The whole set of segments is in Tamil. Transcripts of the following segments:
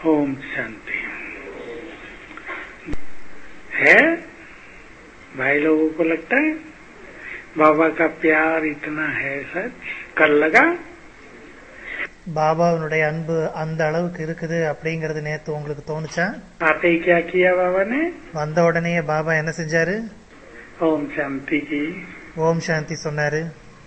ओम शांति है भाई लोगों को लगता है बाबा का प्यार इतना है सच कल लगा பாபாவினுடைய அன்பு அந்த அளவுக்கு இருக்குது அப்படிங்கறது நேத்து உங்களுக்கு தோணுச்சா आते ही क्या किया बाबा ने வந்த உடனே பாபா என்ன செஞ்சாரு ओम शांति की ஓம் சாந்தி சொன்னாரு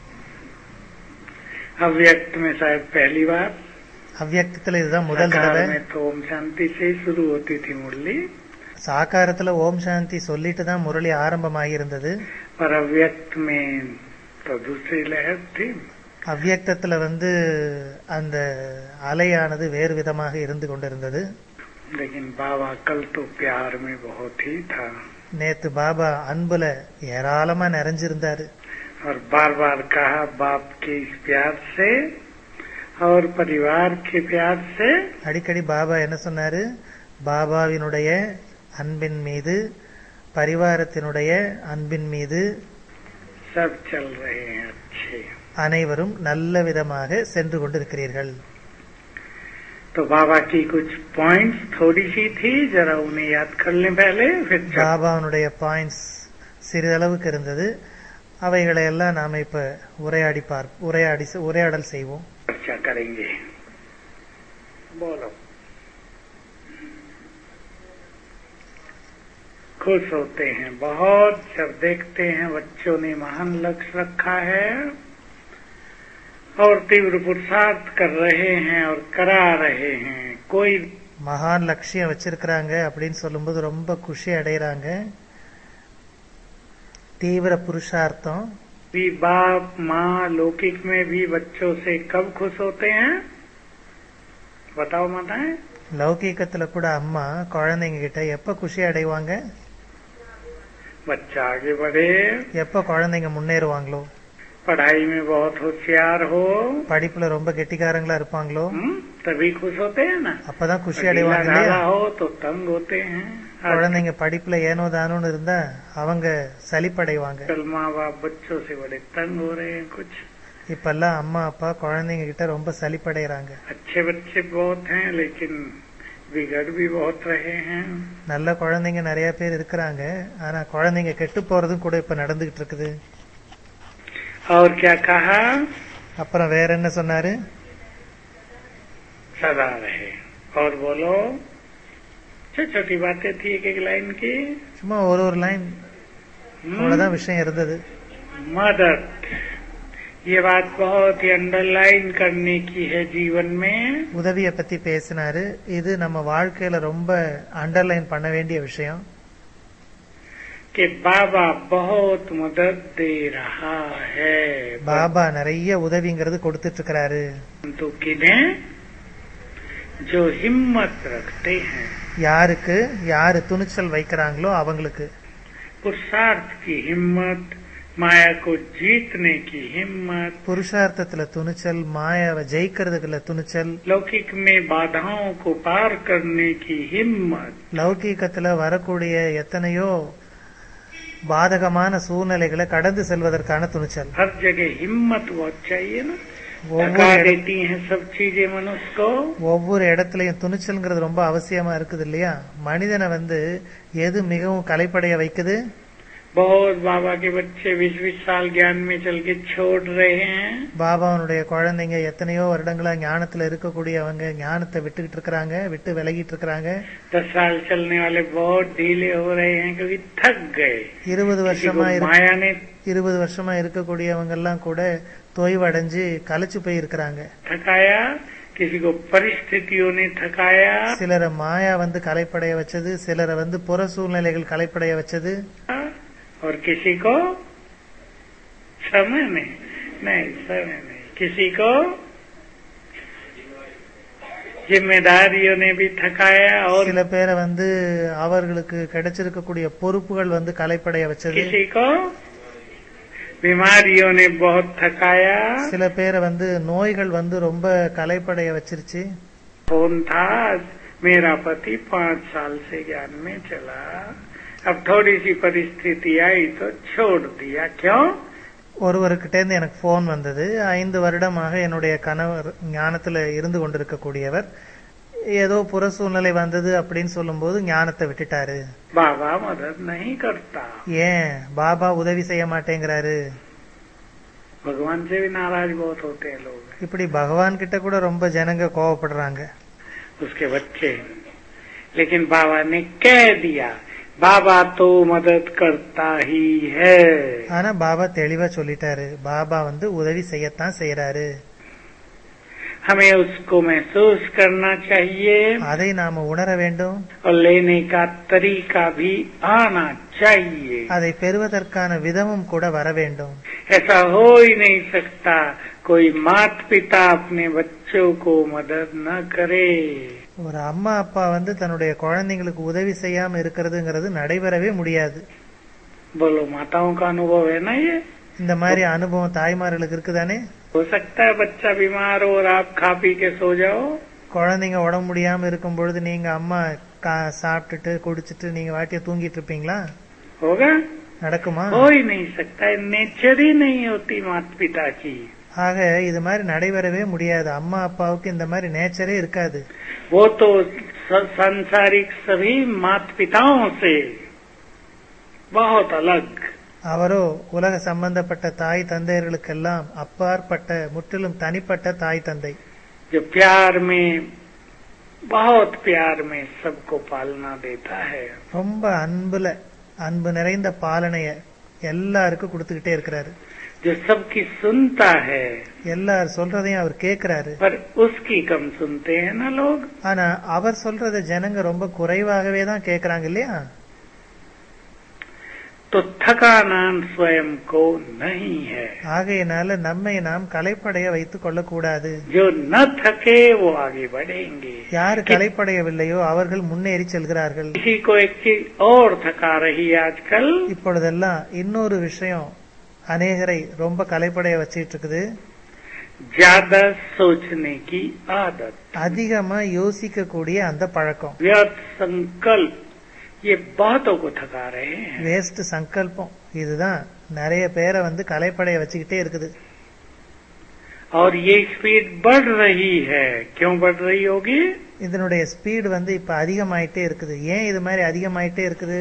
अव्यक्त में शायद पहली बार அவ்வியக்தத்துல இதுதான் முதல் साकार தடவை में तो ओम शांति से ही शुरू होती थी मुरली சாக்காரத்துல ஓம் சாந்தி சொல்லிட்டு தான் முரளி ஆரம்பமாகி இருந்தது पर अव्यक्त में तो दूसरी लहर थी அவ்வியக்தத்துல வந்து அந்த அலையானது வேறு விதமாக இருந்து கொண்டிருந்தது लेकिन बाबा कल तो प्यार में बहुत ही था நேத்து பாபா அன்புல ஏராளமா நிறைஞ்சிருந்தாரு और बार बार कहा बाप के इस प्यार से और परिवार के प्यार से அடிக்கடி பாபா என்ன சொன்னாரு பாபாவினுடைய அன்பின் மீது பரிவாரத்தினுடைய அன்பின் மீது सब चल रहे हैं अच्छे அனைவரும் நல்ல விதமாக சென்று கொண்டிருக்கிறீர்கள் तो बाबा की कुछ पॉइंट्स थोड़ी सी थी जरा उन्हें याद कर लें पहले फिर चल- பாபாவினுடைய பாயிண்ட்ஸ் சிறிதளவுக்கு இருந்தது அவைகளை எல்லாம் நாம இப்ப உரையாடி பார் உரையாடி உரையாடல் செய்வோம் चर्चा करेंगे बोलो खुश होते हैं बहुत जब देखते हैं बच्चों ने महान लक्ष्य रखा है और तीव्र पुरुषार्थ कर रहे हैं और करा रहे हैं कोई மகான் லட்சியம் வச்சிருக்கிறாங்க அப்படின்னு சொல்லும்போது ரொம்ப குஷி அடைகிறாங்க தீவிர புருஷார்த்தம் भी बाप माँ लौकिक में भी बच्चों से कब खुश होते हैं बताओ माताएं லௌகீகத்துல கூட அம்மா குழந்தைங்க கிட்ட எப்ப குஷி அடைவாங்க बच्चा आगे बढ़े எப்ப குழந்தைங்க முன்னேறுவாங்களோ पढ़ाई में बहुत होशियार हो படிப்புல ரொம்ப கெட்டிக்காரங்களா இருப்பாங்களோ हम्म, तभी खुश होते हैं ना அப்பதான் குஷி ढीला அடைவாங்க இல்லையா ढाला हो तो तंग होते हैं குழந்தைங்க படிப்புல ஏனோ தானோன்னு இருந்தா அவங்க சலிப்படைவாங்க आजकल माँ बाप बच्चों से बड़े तंग हो रहे हैं कुछ இப்பெல்லாம் அம்மா அப்பா குழந்தைங்க கிட்ட ரொம்ப சலிப்படைறாங்க अच्छे बच्चे बहुत हैं लेकिन बिगड़ भी बहुत रहे हैं நல்ல குழந்தைங்க நிறைய பேர் இருக்கிறாங்க ஆனா குழந்தைங்க கெட்டு போறதும் கூட இப்ப நடந்துகிட்டு இருக்குது और क्या कहा அப்புறம் வேற என்ன சொன்னாரு सदा रहे और बोलो छोटी छोटी बातें थी एक एक लाइन की சும்மா ஒரு ஒரு லைன் அவ்வளவுதான் விஷயம் இருந்தது मदद ये बात बहुत ही अंडरलाइन करने की है जीवन में உதவிய பத்தி பேசினாரு இது நம்ம வாழ்க்கையில ரொம்ப அண்டர்லைன் பண்ண வேண்டிய விஷயம் कि बाबा बहुत मदद दे रहा है பாபா நிறைய உதவிங்கிறது கொடுத்துட்டு இருக்கிறாரு तो किन्हें जो हिम्मत रखते हैं யாருக்கு யாரு துணிச்சல் வைக்கிறாங்களோ அவங்களுக்கு पुरुषार्थ की हिम्मत माया को जीतने की हिम्मत புருஷார்த்தத்துல துணிச்சல் மாயாவை ஜெயிக்கிறதுக்குள்ள துணிச்சல் लौकिक में बाधाओं को पार करने की हिम्मत லௌகீகத்துல வரக்கூடிய எத்தனையோ பாதகமான சூழ்நிலைகளை கடந்து செல்வதற்கான துணிச்சல் हर जगह हिम्मत बहुत चाहिए ना ஒவ்வொரு थका இட- देती हैं सब चीजें मनुष्य को ஒவ்வொரு இடத்துலயும் துணிச்சல்ங்கிறது ரொம்ப அவசியமா இருக்குது இல்லையா மனிதனை வந்து எது மிகவும் கலைப்படைய வைக்குது बहुत बाबा के बच्चे बीस बीस साल ज्ञान में चल के छोड़ रहे हैं பாபாவனுடைய குழந்தைங்க எத்தனையோ வருடங்களா ஞானத்துல இருக்கக்கூடியவங்க ஞானத்தை விட்டுக்கிட்டு இருக்கிறாங்க விட்டு விலகிட்டு இருக்கிறாங்க दस साल चलने वाले बहुत ढीले हो रहे हैं क्योंकि थक गए இருபது किसी को வருஷமா இரு- माया ने இருபது வருஷமா இருக்கக்கூடியவங்க எல்லாம் கூட தொய்வடைஞ்சு கலைச்சு போய் இருக்கிறாங்க थकाया किसी को परिस्थितियों ने थकाया சிலரை மாயா வந்து கலைப்படைய வச்சது சிலரை வந்து புற சூழ்நிலைகள் கலைப்படைய வச்சது और किसी को समय नहीं नहीं समय नहीं किसी को जिम्मेदारियों ने भी थकाया और சில பேரை வந்து அவர்களுக்கு கிடைச்சிருக்கக்கூடிய பொறுப்புகள் வந்து கலைப்படைய வச்சது किसी को बीमारियों ने बहुत थकाया சில பேரை வந்து நோய்கள் வந்து ரொம்ப கலைப்படைய வச்சிருச்சு फोन था मेरा पति पाँच साल से ज्ञान में चला अब थोड़ी सी परिस्थिति आई तो छोड़ दिया क्यों ஒருவர்கிட்ட இருந்து எனக்கு போன் வந்தது ஐந்து வருடமாக என்னுடைய கணவர் ஞானத்துல இருந்து கொண்டிருக்கக்கூடியவர் ஏதோ புற சூழ்நிலை வந்தது அப்படின்னு சொல்லும்போது ஞானத்தை விட்டுட்டாரு बाबा मदद नहीं करता ஏன் பாபா உதவி செய்ய மாட்டேங்கிறாரு भगवान से भी नाराज बहुत होते हैं लोग இப்படி பகவான் கிட்ட கூட ரொம்ப ஜனங்க கோவப்படுறாங்க उसके बच्चे लेकिन बाबा ने कह दिया बाबा तो मदद करता ही है ஆனா பாபா தெளிவா சொல்லிட்டாரு பாபா வந்து உதவி செய்யத்தான் செய்யறாரு हमें उसको महसूस करना चाहिए அதை நாம உணர வேண்டும் और लेने का तरीका भी आना चाहिए அதை பெறுவதற்கான விதமும் கூட வர வேண்டும் ऐसा हो ही नहीं सकता कोई माता पिता अपने बच्चों को मदद न करे ஒரு அம்மா அப்பா வந்து தன்னுடைய குழந்தைங்களுக்கு உதவி செய்யாம இருக்கிறதுங்கிறது நடைபெறவே முடியாது बोलो माताओं का अनुभव है ना ये இந்த மாதிரி அனுபவம் தாய்மார்களுக்கு இருக்குதானே हो सकता है बच्चा बीमार हो और आप खा पी के सो जाओ குழந்தைங்க உடம்பு முடியாம இருக்கும் பொழுது நீங்க அம்மா கா- சாப்பிட்டுட்டு குடிச்சிட்டு நீங்க வாட்டிய தூங்கிட்டு இருப்பீங்களா होगा நடக்குமா हो ही नहीं सकता है नेचर ही नहीं होती माता पिता की ஆக இது மாதிரி நடைபெறவே முடியாது அம்மா அப்பாவுக்கு இந்த மாதிரி நேச்சரே இருக்காது वो तो स- सांसारिक सभी माता पिताओं से बहुत अलग அவரோ உலக சம்பந்தப்பட்ட தாய் தந்தையர்களுக்கெல்லாம் அப்பாற்பட்ட முற்றிலும் தனிப்பட்ட தாய் தந்தை जो प्यार में बहुत प्यार में सबको पालना देता है ரொம்ப அன்புல அன்பு நிறைந்த பாலனைய எல்லாருக்கும் கொடுத்துக்கிட்டே இருக்கிறாரு जो सबकी सुनता है எல்லார் சொல்றதையும் அவர் கேட்கிறாரு पर उसकी कम सुनते हैं ना लोग ஆனா அவர் சொல்றத ஜனங்க ரொம்ப குறைவாகவே தான் கேக்குறாங்க இல்லையா तो थकाना स्वयं को नहीं है ஆகையினால நம்மை நாம் கலைப்படைய வைத்துக் கொள்ளக்கூடாது जो न थके वो आगे बढ़ेंगे யார் கலைப்படையவில்லையோ அவர்கள் முன்னேறி செல்கிறார்கள் किसी को एक चीज और थका रही है आजकल இப்பொழுதெல்லாம் இன்னொரு விஷயம் அநேகரை ரொம்ப கலைப்படைய வச்சிட்டு இருக்குது ज्यादा सोचने की आदत அதிகமா யோசிக்க கூடிய அந்த பழக்கம் व्यर्थ संकल्प ये बहुतों को थका रहे हैं வேஸ்ட் சங்கல்பம் இதுதான் நிறைய பேரை வந்து கலைப்படைய வச்சுக்கிட்டே இருக்குது और ये स्पीड बढ़ रही है क्यों बढ़ रही होगी இதனுடைய ஸ்பீடு வந்து இப்ப அதிகமாயிட்டே இருக்குது ஏன் இது மாதிரி அதிகமாயிட்டே இருக்குது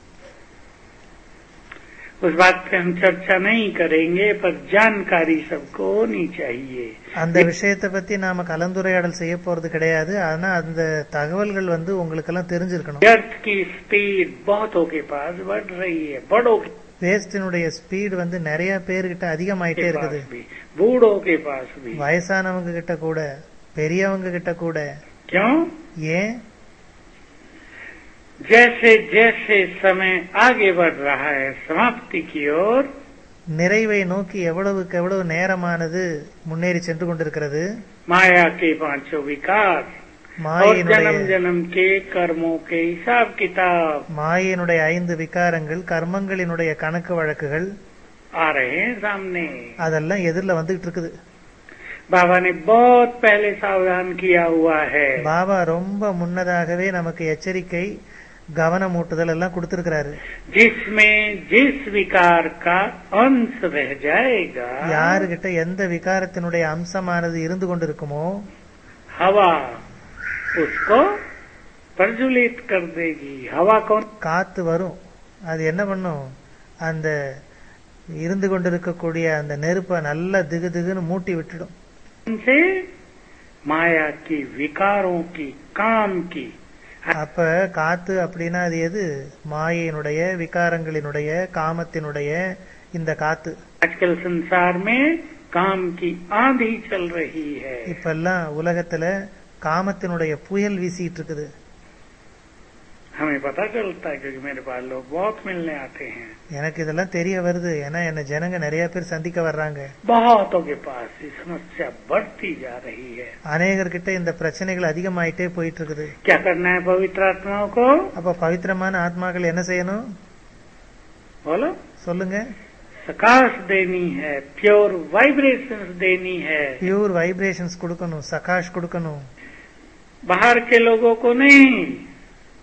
उस बात पे हम चर्चा नहीं करेंगे पर जानकारी सबको होनी चाहिए அந்த விஷயத்தை பத்தி நாம கலந்துரையாடல் செய்ய போறது கிடையாது ஆனா அந்த தகவல்கள் வந்து உங்களுக்கெல்லாம் தெரிஞ்சிருக்கணும் व्यर्थ की स्पीड बहुतों के पास बढ़ रही है बड़ों के வேஸ்டினுடைய ஸ்பீடு வந்து நிறைய பேர்கிட்ட அதிகமாயிட்டே இருக்குது पास भी बूढ़ों के पास भी வயசானவங்க கிட்ட கூட பெரியவங்க கிட்ட கூட क्यों ஏன் जैसे जैसे समय आगे बढ़ रहा है समाप्ति की ओर நிறைவை நோக்கி எவ்வளவுக்கு எவ்வளவு நேரமானது முன்னேறி சென்று கொண்டிருக்கிறது माया के पांचों विकार और மாயினுடைய जन्म जन्म के कर्मों के हिसाब किताब மாயினுடைய ஐந்து விகாரங்கள் கர்மங்களினுடைய கணக்கு வழக்குகள் आ रहे हैं सामने அதெல்லாம் எதிரில் வந்துகிட்டு இருக்குது बाबा ने बहुत पहले सावधान किया हुआ है பாபா ரொம்ப முன்னதாகவே நமக்கு எச்சரிக்கை கவனமூட்டுதல் எல்லாம் கொடுத்திருக்கிறாரு जिसमें जिस विकार का अंश रह जाएगा யாருகிட்ட எந்த விகாரத்தினுடைய அம்சமானது இருந்து கொண்டிருக்குமோ हवा उसको प्रज्वलित कर देगी हवा कौन காத்து வரும் அது என்ன பண்ணும் அந்த இருந்து கொண்டிருக்கக்கூடிய அந்த நெருப்பை நல்லா திகு திகுன்னு மூட்டி விட்டுடும் से माया की विकारों की काम की அப்ப காத்து அப்படின்னா அது எது மாயையினுடைய விகாரங்களினுடைய காமத்தினுடைய இந்த காத்து आजकल संसार में काम की आंधी चल रही है இப்பெல்லாம் உலகத்துல காமத்தினுடைய புயல் வீசிட்டு இருக்குது हमें पता चलता है क्योंकि मेरे पास लोग बहुत मिलने आते हैं எனக்கு இதெல்லாம் தெரிய வருது ஏன்னா என்ன ஜனங்க நிறைய பேர் சந்திக்க வர்றாங்க बहुतों के पास ये समस्या बढ़ती जा रही है அநேகர்கிட்ட இந்த பிரச்சனைகள் அதிகமாயிட்டே போயிட்டு இருக்குது क्या करना है पवित्र आत्माओं को அப்ப பவித்திரமான ஆத்மாக்கள் என்ன செய்யணும் बोलो சொல்லுங்க प्रकाश देनी है प्योर वाइब्रेशंस देनी है பியூர் வைப்ரேஷன்ஸ் கொடுக்கணும் சகாஷ் கொடுக்கணும் बाहर के लोगों को नहीं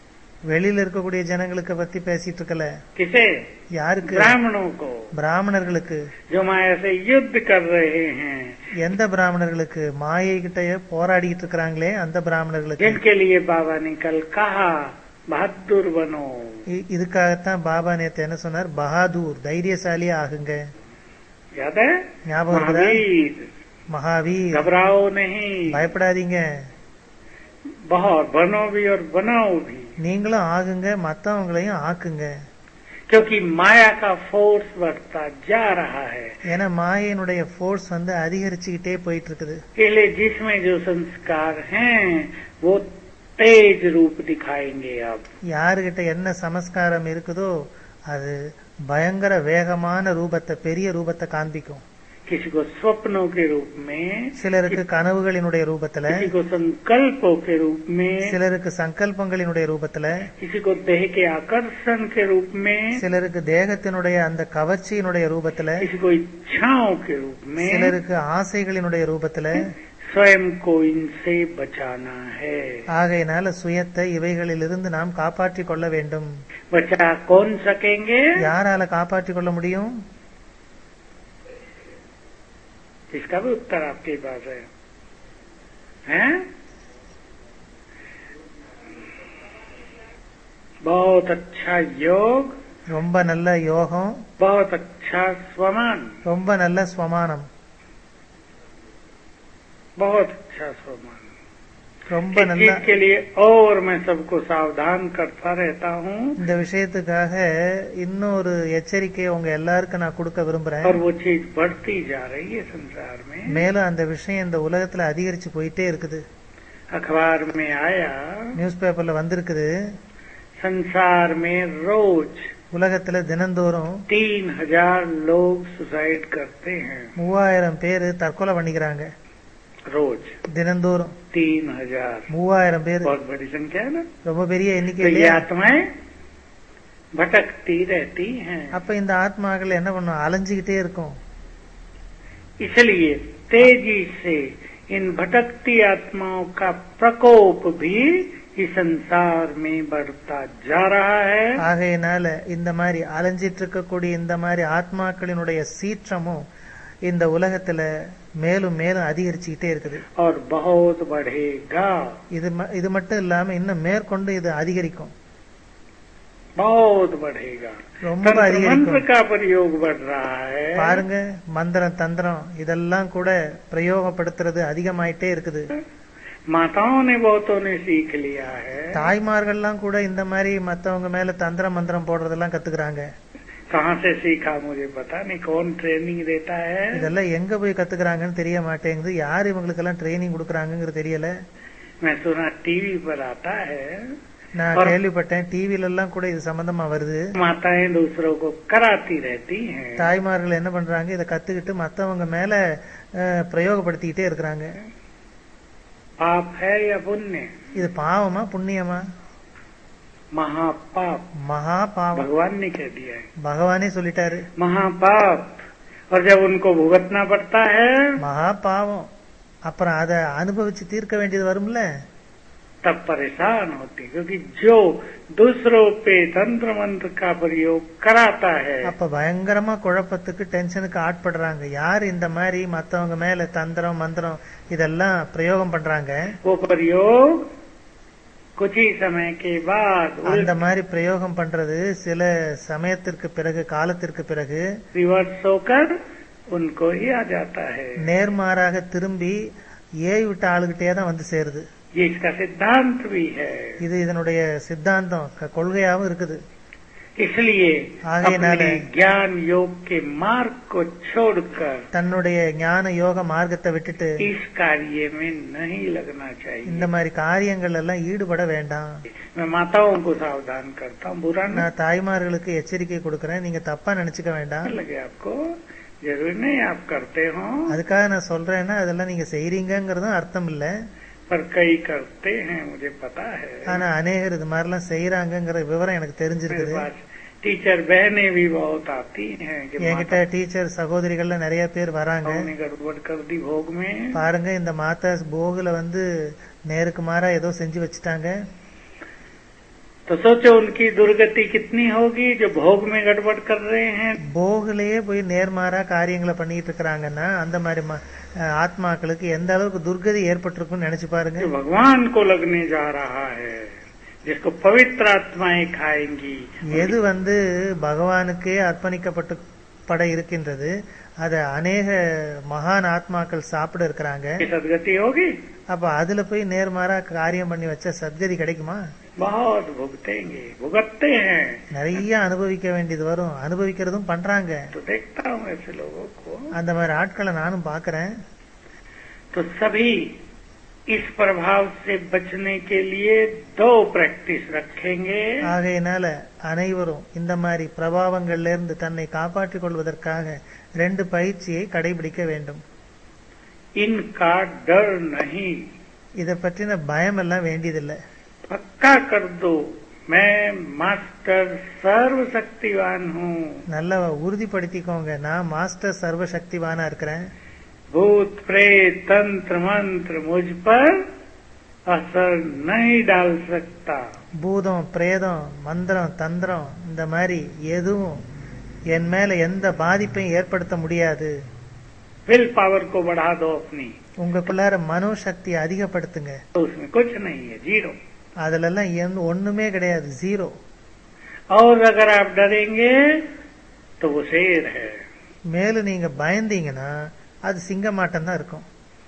வெளியில இருக்கக்கூடிய ஜனங்களுக்கு பத்தி பேசிட்டு இருக்கல किसे யாருக்கு ब्राह्मणों को பிராமணர்களுக்கு जो माया से युद्ध कर रहे हैं எந்த பிராமணர்களுக்கு மாயை கிட்டயே போராடிட்டு இருக்கிறாங்களே அந்த பிராமணர்களுக்கு जिनके लिए बाबा ने कल कहा बहादुर बनो இ- இதுக்காகத்தான் பாபா நேத்து என்ன சொன்னார் பகாதூர் தைரியசாலியா ஆகுங்க याद है ஞாபகம் இருக்குதா महावीर மகாவீர் घबराओ नहीं பயப்படாதீங்க बहुत बनो भी और बनाओ भी நீங்களும் ஆகுங்க மத்தவங்களையும் ஆக்குங்க क्योंकि माया का फोर्स बढ़ता जा रहा है ஏன்னா மாயையினுடைய ஃபோர்ஸ் வந்து அதிகரிச்சுக்கிட்டே போயிட்டு இருக்குது इसलिए जिसमें जो संस्कार हैं वो तेज रूप दिखाएंगे अब யாருகிட்ட என்ன சமஸ்காரம் இருக்குதோ அது பயங்கர வேகமான ரூபத்தை பெரிய ரூபத்தை காண்பிக்கும் किसी को स्वप्नों के रूप में சிலருக்கு கனவுகளினுடைய ரூபத்துல किसी को संकल्पों के रूप में சிலருக்கு சங்கல்பங்களினுடைய ரூபத்துல किसी को देह के आकर्षण के रूप में சிலருக்கு தேகத்தினுடைய அந்த கவர்ச்சியினுடைய ரூபத்துல किसी को इच्छाओं के रूप में சிலருக்கு ஆசைகளினுடைய ரூபத்துல स्वयं को इनसे बचाना है ஆகையினால சுயத்தை இவைகளிலிருந்து நாம் காப்பாற்றிக் கொள்ள வேண்டும் बचा कौन सकेंगे யாரால காப்பாற்றிக் கொள்ள முடியும் इसका भी उत्तर आपके पास है हैं? बहुत अच्छा योग ரொம்ப நல்ல யோகம் बहुत अच्छा स्वमान ரொம்ப நல்ல ஸ்வமானம் बहुत अच्छा स्वमान ரொம்ப इस நல்ல चीज के लिए और मैं सबको सावधान करता रहता हूँ இந்த விஷயத்துக்காக இன்னொரு எச்சரிக்கை உங்க எல்லாருக்கும் நான் கொடுக்க விரும்புறேன் और वो चीज बढ़ती जा रही है संसार में மேலும் அந்த விஷயம் இந்த உலகத்துல அதிகரிச்சு போயிட்டே இருக்குது अखबार में आया நியூஸ் பேப்பர்ல வந்திருக்குது संसार में रोज உலகத்துல தினந்தோறும் तीन हजार लोग सुसाइड करते हैं மூவாயிரம் பேரு தற்கொலை பண்ணிக்கிறாங்க रोज தினந்தோறும் तीन हजार மூவாயிரம் பேரு बहुत बड़ी संख्या है ना ரொம்ப பெரிய எண்ணிக்கை तो ये இல்லையா आत्माएं भटकती रहती हैं அப்ப இந்த ஆத்மாக்கள் என்ன பண்ணும் அலைஞ்சுகிட்டே இருக்கும் इसलिए तेजी से इन भटकती आत्माओं का प्रकोप भी इस संसार में बढ़ता जा रहा है ஆகையினால இந்த மாதிரி அலைஞ்சிட்டு இருக்கக்கூடிய இந்த மாதிரி ஆத்மாக்களினுடைய சீற்றமும் இந்த உலகத்துல மேலும் மேலும் அதிகரிச்சுக்கிட்டே இருக்குது और बहुत बढ़ेगा இது ம- இது மட்டும் இல்லாம இன்னும் மேற்கொண்டு இது அதிகரிக்கும் बहुत बढ़ेगा ரொம்ப तंत्र मंत्र அதிகரிக்கும் का प्रयोग बढ़ रहा है பாருங்க மந்திரம் தந்திரம் இதெல்லாம் கூட பிரயோகப்படுத்துறது அதிகமாயிட்டே இருக்குது माताओं ने बहुतों ने सीख लिया है தாய்மார்கள்லாம் கூட இந்த மாதிரி மத்தவங்க மேல தந்திரம் மந்திரம் போடுறதெல்லாம் கத்துக்கிறாங்க कहाँ से सीखा मुझे पता नहीं कौन ट्रेनिंग देता है இதெல்லாம் எங்க போய் கத்துக்கிறாங்கன்னு தெரிய மாட்டேங்குது யார் இவங்களுக்கெல்லாம் ட்ரைனிங் கொடுக்கறாங்கிறது தெரியல मैं सुना टीवी पर आता है நான் और- கேள்விப்பட்டேன் டிவில எல்லாம் கூட இது சம்பந்தமா வருது माताएं दूसरों को कराती रहती हैं தாய்மார்கள் என்ன பண்றாங்க இதை கத்துக்கிட்டு மத்தவங்க மேல அஹ், பிரயோகப்படுத்திக்கிட்டே இருக்கிறாங்க पाप है या पुण्य இது பாவமா புண்ணியமா महापाप மகா பாவம் भगवान ने कह दिया है பகவானே சொல்லிட்டாரு महापाप और जब उनको भुगतना पड़ता है மகா பாவம் அப்புறம் அதை அனுபவிச்சு தீர்க்க வேண்டியது வரும்ல तब परेशान होती क्योंकि जो दूसरों पे तंत्र मंत्र का प्रयोग कराता है அப்ப பயங்கரமா குழப்பத்துக்கு டென்ஷனுக்கு ஆட்படுறாங்க யார் இந்த மாதிரி மத்தவங்க மேல தந்திரம் மந்திரம் இதெல்லாம் பிரயோகம் பண்றாங்க वो प्रयोग कुछ ही समय के बाद அந்த மாதிரி பிரயோகம் பண்றது சில சமயத்திற்கு பிறகு காலத்திற்கு பிறகு रिवर्स होकर उनको ही आ जाता है நேர்மாறாக திரும்பி ஏய் விட்ட ஆளுகிட்டே தான் வந்து சேருது ये इसका सिद्धांत भी है இது இதனுடைய சித்தாந்தம் க- கொள்கையாவும் இருக்குது इसलिए आगे नाले। अपने ज्ञान योग के मार्ग को छोड़कर தன்னுடைய ஞான யோக மார்க்கத்தை விட்டுட்டு इस कार्य में नहीं लगना இந்த चाहिए மாதிரி காரியங்கள் எல்லாம் ஈடுபட வேண்டாம் मैं माताओं को सावधान करता हूँ बुरा न நான் தாய்மார்களுக்கு எச்சரிக்கை கொடுக்கறேன் நீங்க தப்பா நினைச்சுக்க வேண்டாம் लगे आपको जरूरी नहीं आप करते हो அதுக்காக நான் சொல்றேன்னா அதெல்லாம் நீங்க செய்றீங்கங்கிறதும் அர்த்தம் இல்ல पर कई करते हैं मुझे पता है ஆனா அநேகர் இது மாதிரிலாம் செய்யறாங்கிற விவரம் எனக்கு मेरे தெரிஞ்சிருக்குது पास टीचर बहनें भी बहुत आती हैं कि என்கிட்ட டீச்சர் சகோதரிகள்ல நிறைய பேர் வராங்க माताओं ने गड़बड़ कर दी भोग में பாருங்க இந்த மாதா போகுல வந்து நேருக்கு மாறா ஏதோ செஞ்சு வச்சுட்டாங்க तो तो सोचो उनकी दुर्गति कितनी होगी जो भोग में गड़बड़ कर रहे हैं போகலையே போய் நேர்மாறா காரியங்களை பண்ணிட்டு இருக்கிறாங்கன்னா அந்த மாதிரி ம- அஹ் ஆத்மாக்களுக்கு எந்த அளவுக்கு துர்கதி ஏற்பட்டிருக்கும்னு நினைச்சு பாருங்க जो भगवान को लगने जा रहा है जिसको पवित्र आत्माएं खाएंगी எது வந்து பகவானுக்கே அர்ப்பணிக்கப்பட்டு பட இருக்கின்றது அத அநேக மகான் ஆத்மாக்கள் சாப்பிட இருக்கிறாங்க की सदगति होगी அப்ப அதுல போய் நேர்மாறா காரியம் பண்ணி வச்ச சத்கதி கிடைக்குமா बहुत भुगतेंगे भुगतते हैं நிறைய அனுபவிக்க வேண்டியது வரும் அனுபவிக்கிறதும் பண்றாங்க तो देखता हूँ ऐसे लोगों को அந்த மாதிரி ஆட்களை நானும் பாக்குறேன் तो सभी इस प्रभाव से बचने के लिए दो प्रैक्टिस रखेंगे ஆகையினால அனைவரும் இந்த மாதிரி பிரபாவங்கள்ல இருந்து தன்னை காப்பாற்றிக் கொள்வதற்காக ரெண்டு பயிற்சியை கடைபிடிக்க வேண்டும் इनका डर नहीं இத பற்றின பயம் எல்லாம் வேண்டியதில்லை पक्का कर दो मैं मास्टर सर्वशक्तिवान हूँ நல்லா உறுதிப்படுத்திக்கோங்க நான் மாஸ்டர் சர்வ சக்திவானா இருக்கிறேன் भूत प्रेत तंत्र मंत्र मुझ पर असर नहीं डाल सकता பூதம் பிரேதம் மந்திரம் தந்திரம் இந்த மாதிரி எதுவும் என் மேல எந்த பாதிப்பையும் ஏற்படுத்த முடியாது विल पावर को बढ़ा दो अपनी உங்களுக்குள்ளார மனோசக்தியை அதிகப்படுத்துங்க तो उसमें कुछ नहीं है जीरो அதுல எல்லாம் எந்த- ஒண்ணுமே கிடையாது ஜீரோ और अगर आप डरेंगे तो वो शेर है மேலும் நீங்க பயந்தீங்கன்னா அது சிங்கமாட்டம் தான் இருக்கும்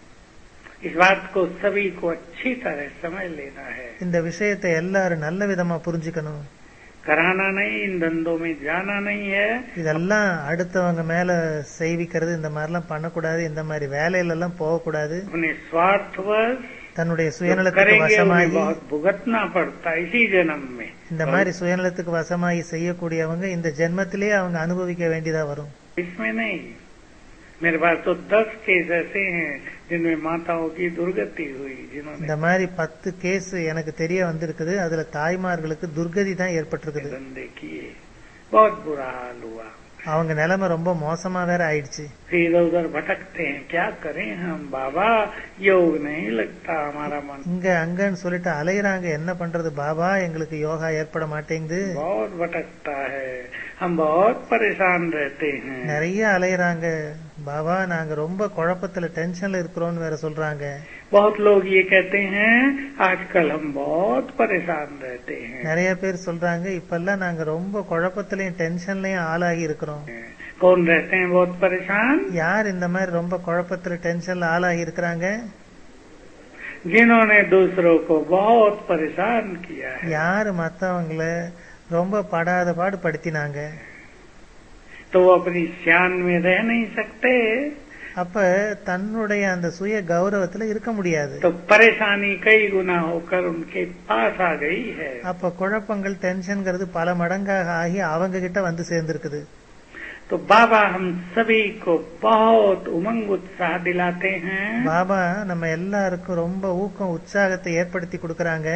इस बात को सभी को अच्छी तरह समझ लेना है இந்த விஷயத்தை எல்லாரும் நல்ல விதமா புரிஞ்சுக்கணும் कराना नहीं इन धंधों में जाना नहीं है இதெல்லாம் அடுத்தவங்க மேல செய்விக்கிறது இந்த மாதிரிலாம் பண்ணக்கூடாது இந்த மாதிரி வேலையில எல்லாம் போகக்கூடாது अपने स्वार्थवश தன்னுடைய जो சுயநலத்துக்கு करेंगे उन्हें வசமாகி बहुत भुगतना पड़ता है इसी जन्म में இந்த மாதிரி சுயநலத்துக்கு வசமாகி செய்யக்கூடியவங்க இந்த ஜென்மத்திலேயே அவங்க அனுபவிக்க வேண்டியதா வரும் इसमें नहीं मेरे पास तो दस केस ऐसे हैं जिनमें माताओं की दुर्गति हुई जिन्होंने இந்த மாதிரி பத்து கேஸ் எனக்கு தெரிய வந்திருக்குது அதுல தாய்மார்களுக்கு துர்கதி தான் ஏற்பட்டிருக்குது धंधे किए बहुत बुरा हाल हुआ அவங்க நிலைமை ரொம்ப மோசமா வேற ஆயிடுச்சு फिर इधर उधर भटकते हैं क्या करें हम बाबा योग नहीं लगता हमारा मन இங்க அங்கன்னு சொல்லிட்டு அலையுறாங்க என்ன பண்றது பாபா எங்களுக்கு யோகா ஏற்பட மாட்டேங்குது बहुत भटकता है हम बहुत परेशान रहते हैं நிறைய அலையுறாங்க பாபா நாங்க ரொம்ப குழப்பத்துல டென்ஷன்ல இருக்கிறோம்னு வேற சொல்றாங்க बहुत लोग ये कहते हैं आजकल हम बहुत परेशान रहते हैं நிறைய பேர் சொல்றாங்க இப்பெல்லாம் நாங்க ரொம்ப குழப்பத்திலயும் டென்ஷன்லயும் ஆளாகி இருக்கிறோம் कौन रहते हैं बहुत परेशान யார் இந்த மாதிரி ரொம்ப குழப்பத்துல டென்ஷன்ல ஆளாகி இருக்கிறாங்க जिन्होंने दूसरों को बहुत परेशान किया है யாரு மத்தவங்கள ரொம்ப படாத பாடு படுத்தினாங்க तो वो अपनी शान में रह नहीं सकते அப்ப தன்னுடைய அந்த சுய கௌரவத்துல இருக்க முடியாது तो परेशानी कई गुना होकर उनके पास आ गई है அப்ப குழப்பங்கள் டென்ஷன்ங்கிறது பல மடங்காக ஆகி அவங்க கிட்ட வந்து சேர்ந்திருக்குது तो बाबा हम सभी को बहुत उमंग उत्साह दिलाते हैं பாபா நம்ம எல்லாருக்கும் ரொம்ப ஊக்கம் உற்சாகத்தை ஏற்படுத்தி கொடுக்கறாங்க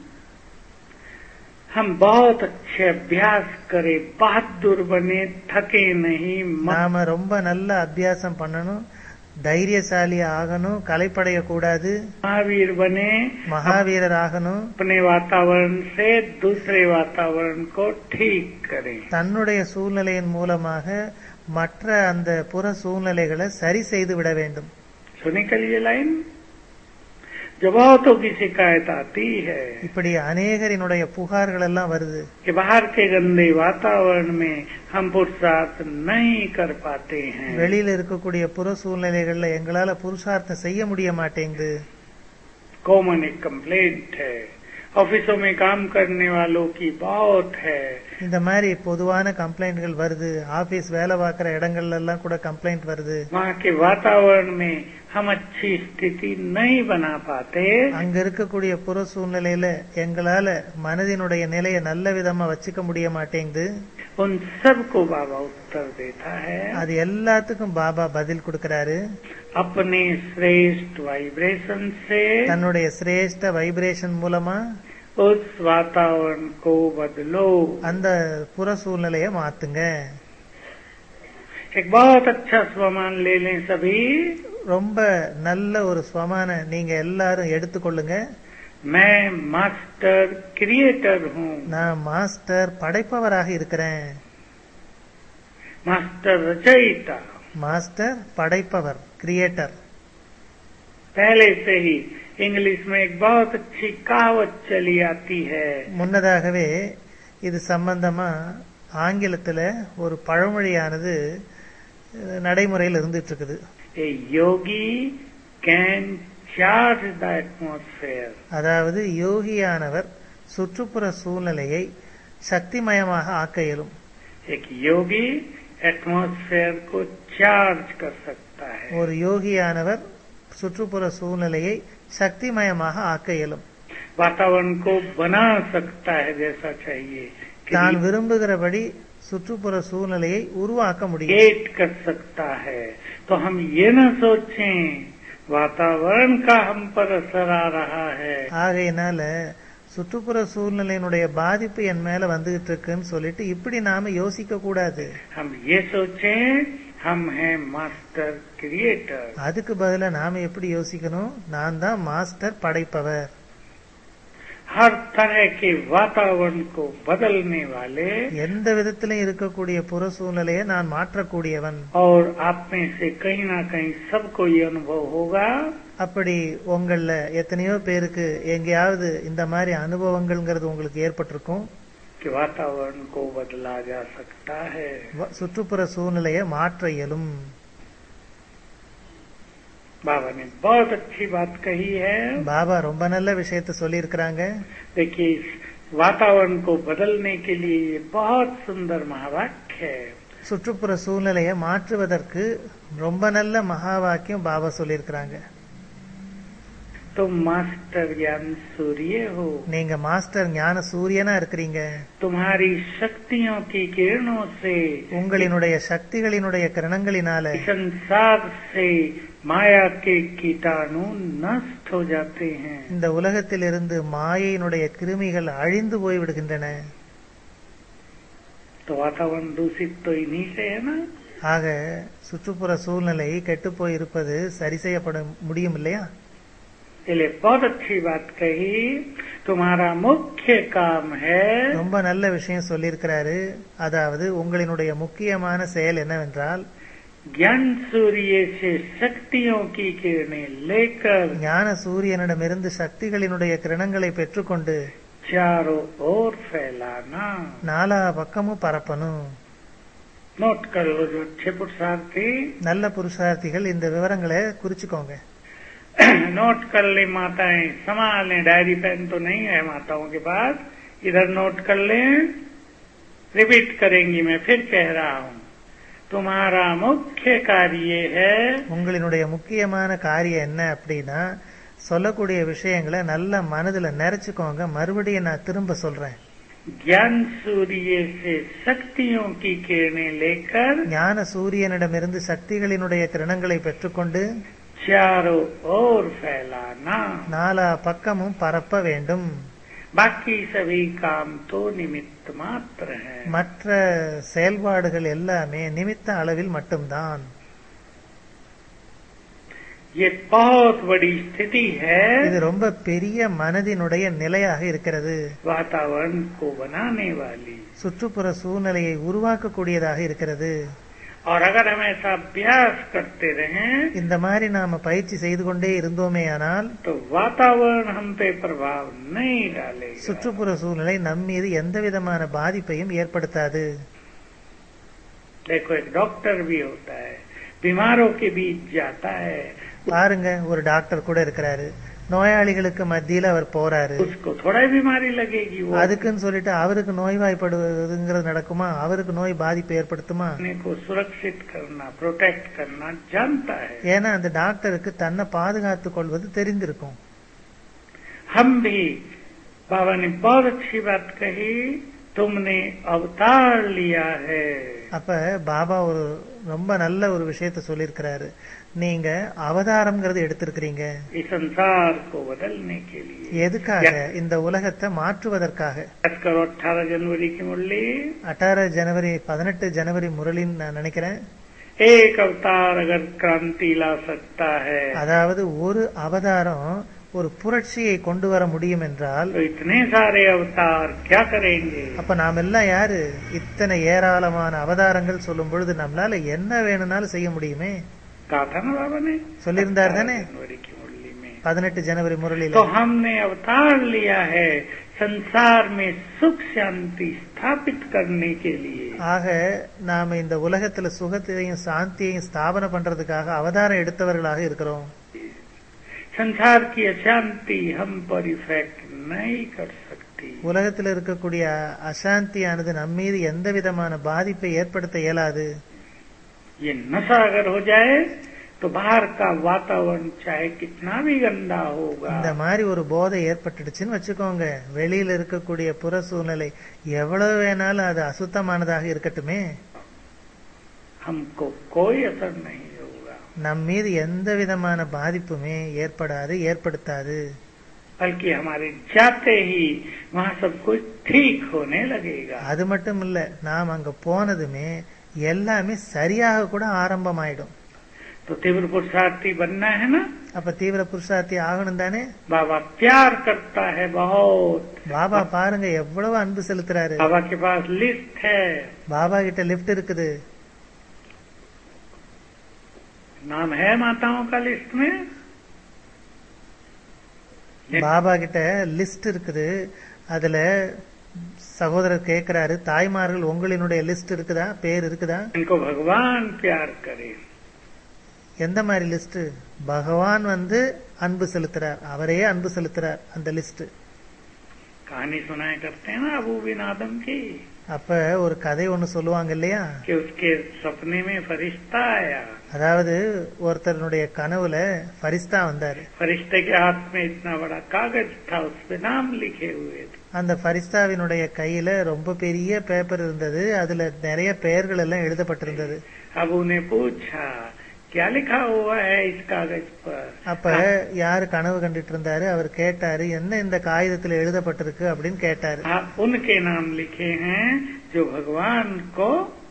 हम बहुत अच्छे अभ्यास करें बहादुर बने थके नहीं मत நாம ரொம்ப நல்ல அபியாசம் பண்ணணும் தைரியசாலி ஆகணும் கலைப்படைய கூடாது महावीर बने மகாவீரர் ஆகணும் अपने वातावरण से दूसरे वातावरण को ठीक करें தன்னுடைய சூழ்நிலையின் மூலமாக மற்ற அந்த புற சூழ்நிலைகளை சரி செய்து விட வேண்டும் सुनी कल ये लाइन जो बहुतों की शिकायत आती है இப்படி அநேகரினுடைய புகார்கள் எல்லாம் வருது कि बाहर के गंदे वातावरण में हम पुरुषार्थ नहीं कर पाते हैं வெளியில இருக்கக்கூடிய புற சூழ்நிலைகள்ல எங்களால புருஷார்த்தம் செய்ய முடிய மாட்டேங்குது कॉमन एक कंप्लेंट है ऑफिसों में काम करने वालों की बहुत है இந்த மாதிரி பொதுவான கம்ப்ளைண்ட்கள் வருது ஆபீஸ் வேலை பார்க்கிற இடங்கள்ல எல்லாம் கூட கம்ப்ளைண்ட் வருது वहाँ के वातावरण में हम अच्छी स्थिति नहीं बना पाते அங்க இருக்கக்கூடிய புற சூழ்நிலையில எங்களால மனதினுடைய நிலையை நல்ல விதமா வச்சுக்க முடிய மாட்டேங்குது उन सबको बाबा उत्तर देता है அது எல்லாத்துக்கும் பாபா பதில் கொடுக்கறாரு अपने श्रेष्ठ वाइब्रेशन से தன்னுடைய சிரேஷ்ட வைப்ரேஷன் மூலமா उस वातावरण को बदलो அந்த புற சூழ்நிலையை மாத்துங்க एक बहुत अच्छा स्वमान ले लें सभी ரொம்ப நல்ல ஒரு ஸ்வமான நீங்க எல்லாரும் எடுத்துக்கொள்ளுங்க मैं मास्टर क्रिएटर हूँ நான் மாஸ்டர் படைப்பவராக இருக்கிறேன் मास्टर रचयिता மாஸ்டர் படைப்பவர் கிரியேட்டர் पहले से ही इंग्लिश में एक बहुत अच्छी कहावत चली आती है முன்னதாகவே இது சம்பந்தமா ஆங்கிலத்துல ஒரு பழமொழியானது அஹ், நடைமுறையில் இருந்துட்டு இருக்குது a yogi can charge the atmosphere அதாவது யோகியானவர் சுற்றுப்புற சூழ்நிலையை சக்திமயமாக ஆக்க இயலும் एक योगी एटमोस्फेयर को चार्ज कर सकता है ஒரு யோகியானவர் சுற்றுப்புற சூழ்நிலையை சக்திமயமாக ஆக்க இயலும் वातावरण को बना सकता है जैसा चाहिए தான் விரும்புகிறபடி சுற்றுப்புற சூழ்நிலையை உருவாக்க முடியும் क्रिएट कर सकता है तो हम ये न सोचें वातावरण का हम पर असर आ रहा है ஆகையினால சுற்றுப்புற சூழ்நிலையினுடைய பாதிப்பு என் மேல வந்துகிட்டு இருக்குன்னு சொல்லிட்டு இப்படி நாம யோசிக்க கூடாது हम ये सोचें हम हैं मास्टर क्रिएटर அதுக்கு பதிலா நாம எப்படி யோசிக்கணும் நான் தான் மாஸ்டர் படைப்பவர் हर तरह के वातावरण को बदलने वाले எந்த விதத்திலும் இருக்கக்கூடிய புற சூழ்நிலையை நான் மாற்றக்கூடியவன் और आप में से कहीं ना कहीं सबको ये अनुभव होगा அப்படி உங்கள எத்தனையோ பேருக்கு எங்கேயாவது இந்த மாதிரி அனுபவங்கள்ங்கிறது உங்களுக்கு ஏற்பட்டிருக்கும் कि वातावरण को बदला जा सकता है வ- சுற்றுப்புற சூழ்நிலையை மாற்ற இயலும் बाबा ने बहुत अच्छी बात कही है பாபா ரொம்ப நல்ல விஷயத்த சொல்லியிருக்கிறாங்க देखिए इस वातावरण को बदलने के लिए ये बहुत सुंदर महावाक्य है சுற்றுப்புற சூழ்நிலையை மாற்றுவதற்கு ரொம்ப நல்ல மகா வாக்கியம் பாபா சொல்லியிருக்கிறாங்க तुम मास्टर ज्ञान सूर्य हो நீங்க மாஸ்டர் ஞான சூரியனா இருக்கிறீங்க तुम्हारी शक्तियों की किरणों से உங்களினுடைய சக்திகளினுடைய கிரணங்களினால इस संसार से माया के कीटाणु नष्ट हो जाते हैं இந்த உலகத்திலிருந்து மாயையினுடைய கிருமிகள் அழிந்து போய் விடுகின்றன तो वातावरण दूषित तो इन्हीं से है ना ஆக சுற்றுப்புற சூழ்நிலை கெட்டு போய் இருப்பது சரி செய்யப்பட முடியும் இல்லையா इसलिए बहुत अच्छी बात कही तुम्हारा मुख्य काम है ரொம்ப நல்ல விஷயம் சொல்லியிருக்கிறாரு அதாவது உங்களினுடைய முக்கியமான செயல் என்னவென்றால் ज्ञान सूर्य से शक्तियों की किरणें लेकर ஞான சூரியனிடமிருந்து சக்திகளினுடைய கிரணங்களை பெற்றுக்கொண்டு चारों ओर फैलाना நாலா பக்கமும் பரப்பணும் नोट कर लो जो अच्छे पुरुषार्थी நல்ல புருஷார்த்திகள் இந்த விவரங்களை குறிச்சுக்கோங்க नोट कर ले माताएं संभाल लें डायरी पेन तो नहीं है माताओं के पास इधर नोट कर लें रिपीट करेंगी मैं फिर कह रहा हूं तुम्हारा मुख्य कार्य है உங்களினுடைய முக்கியமான காரியம் என்ன அப்படின்னா சொல்லக்கூடிய விஷயங்களை நல்ல மனதுல நிறைச்சுக்கோங்க மறுபடியும் நான் திரும்ப சொல்றேன் ज्ञान सूर्य से शक्तियों की किरणें लेकर ஞான சூரியனிடமிருந்து சக்திகளினுடைய கிரணங்களை பெற்றுக்கொண்டு चारों ओर फैलाना நாலா பக்கமும் பரப்ப வேண்டும் बाकी सभी काम तो निमित्त मात्र है மற்ற செயல்பாடுகள் எல்லாமே நிமித்த அளவில் மட்டும்தான் ये बहुत बड़ी स्थिति है இது ரொம்ப பெரிய மனதினுடைய நிலையாக இருக்கிறது वातावरण को बनाने वाली சுற்றுப்புற சூழ்நிலையை உருவாக்கக்கூடியதாக இருக்கிறது और अगर हम ऐसा अभ्यास करते रहें இந்த மாதிரி நாம பயிற்சி செய்து கொண்டே இருந்தோமேயானால் तो वातावरण हम पे प्रभाव नहीं डालेगा சுற்றுப்புற சூழ்நிலை நம் மீது எந்த விதமான பாதிப்பையும் ஏற்படுத்தாது देखो एक डॉक्टर भी होता है बीमारों के बीच जाता है பாருங்க ஒரு டாக்டர் கூட இருக்கிறாரு நோயாளிகளுக்கு மத்தியில அவர் போறாரு उसको थोड़ा ही बीमारी लगेगी वो அதுக்குன்னு சொல்லிட்டு அவருக்கு நோய்வாய்ப்படுவதுங்கிறது நடக்குமா அவருக்கு நோய் பாதிப்பு ஏற்படுத்துமா अपने को सुरक्षित करना प्रोटेक्ट करना जानता है ஏன்னா அந்த டாக்டருக்கு தன்னை பாதுகாத்துக் கொள்வது தெரிந்திருக்கும் हम भी बाबा ने बहुत अच्छी बात कही तुमने अवतार लिया है அப்ப பாபா ஒரு ரொம்ப நல்ல ஒரு விஷயத்த சொல்லியிருக்கிறாரு நீங்க அவதாரம்ங்கிறது எடுத்திருக்கிறீங்க इस संसार को बदलने के लिए எதுக்காக இந்த உலகத்தை மாற்றுவதற்காக याद करो अठारह जनवरी की मुरली அட்டார ஜனவரி பதினெட்டு ஜனவரி முரளின்னு நான் நினைக்கிறேன் एक अवतार अगर क्रांति ला सकता है அதாவது ஒரு அவதாரம் ஒரு புரட்சியை கொண்டு வர முடியும் என்றால் तो इतने सारे अवतार क्या करेंगे அப்ப நாம் எல்லாம் யாரு இத்தனை ஏராளமான அவதாரங்கள் சொல்லும் பொழுது நம்மளால என்ன வேணும்னாலும் செய்ய முடியுமே कहा था ना बाबा ने சொல்லியிருந்தார் தானே जनवरी की मुरली में பதினெட்டு ஜனவரி முரளியில तो हमने अवतार लिया है संसार में सुख शांति स्थापित करने के लिए ஆக நாம இந்த உலகத்துல சுகத்தையும் சாந்தியையும் ஸ்தாபனை பண்றதுக்காக அவதாரம் எடுத்தவர்களாக இருக்கிறோம் संसार की अशांति हम पर इफेक्ट नहीं कर सकती உலகத்துல இருக்கக்கூடிய அசாந்தியானது நம்ம மீது எந்த விதமான பாதிப்பை ஏற்படுத்த இயலாது ये नशा अगर हो जाए तो बाहर का वातावरण चाहे कितना भी गंदा होगा இந்த மாதிரி ஒரு போதை ஏற்பட்டுடுச்சுன்னு வச்சுக்கோங்க வெளியில இருக்கக்கூடிய புற சூழ்நிலை எவ்வளவு வேணாலும் அது அசுத்தமானதாக இருக்கட்டுமே हमको कोई असर नहीं होगा நம் மீது எந்த விதமான பாதிப்புமே ஏற்படாது ஏற்படுத்தாது बल्कि हमारे जाते ही वहाँ सब कुछ ठीक होने लगेगा அது மட்டும் இல்ல நாம் அங்க போனதுமே எல்லாமே சரியாக கூட ஆரம்பமாயிடும் तो तीव्र पुरुषार्थी बनना है ना அப்ப தீவிர புருஷார்த்தி ஆகணும் தானே बाबा प्यार करता है बहुत பாபா பாருங்க எவ்வளவு அன்பு செலுத்துறாரு बाबा के पास लिस्ट है பாபா கிட்ட லிஃப்ட் இருக்குது नाम है माताओं का लिस्ट में பாபா கிட்ட லிஸ்ட் இருக்குது அதுல சகோதரர் கேக்குறாரு தாய்மார்கள் உங்களினுடைய லிஸ்ட் இருக்குதா பேர் இருக்குதா इनको भगवान प्यार करे எந்த மாதிரி லிஸ்ட் பகவான் வந்து அன்பு செலுத்துறார் அவரே அன்பு செலுத்துறார் அந்த லிஸ்ட் कहानी सुनाया करते हैं ना अबू बिन आदम की அப்ப ஒரு கதை ஒண்ணு சொல்லுவாங்க இல்லையா कि उसके सपने में फरिश्ता आया அதாவது ஒருத்தருடைய கனவுல ஃபரிஸ்தா வந்தாரு फरिश्ते के हाथ में इतना बड़ा कागज था उस पे नाम लिखे हुए थे அந்த ஃபரிஸ்தாவினுடைய கையில ரொம்ப பெரிய பேப்பர் இருந்தது அதுல நிறைய பெயர்கள் எல்லாம் எழுதப்பட்டிருந்தது अबू ने पूछा क्या लिखा हुआ है इस कागज पर அப்ப யாரு கனவு கண்டுட்டு இருந்தாரு அவர் கேட்டாரு என்ன இந்த காகிதத்துல எழுதப்பட்டிருக்கு அப்படின்னு கேட்டாரு हाँ, उनके नाम लिखे हैं जो भगवान को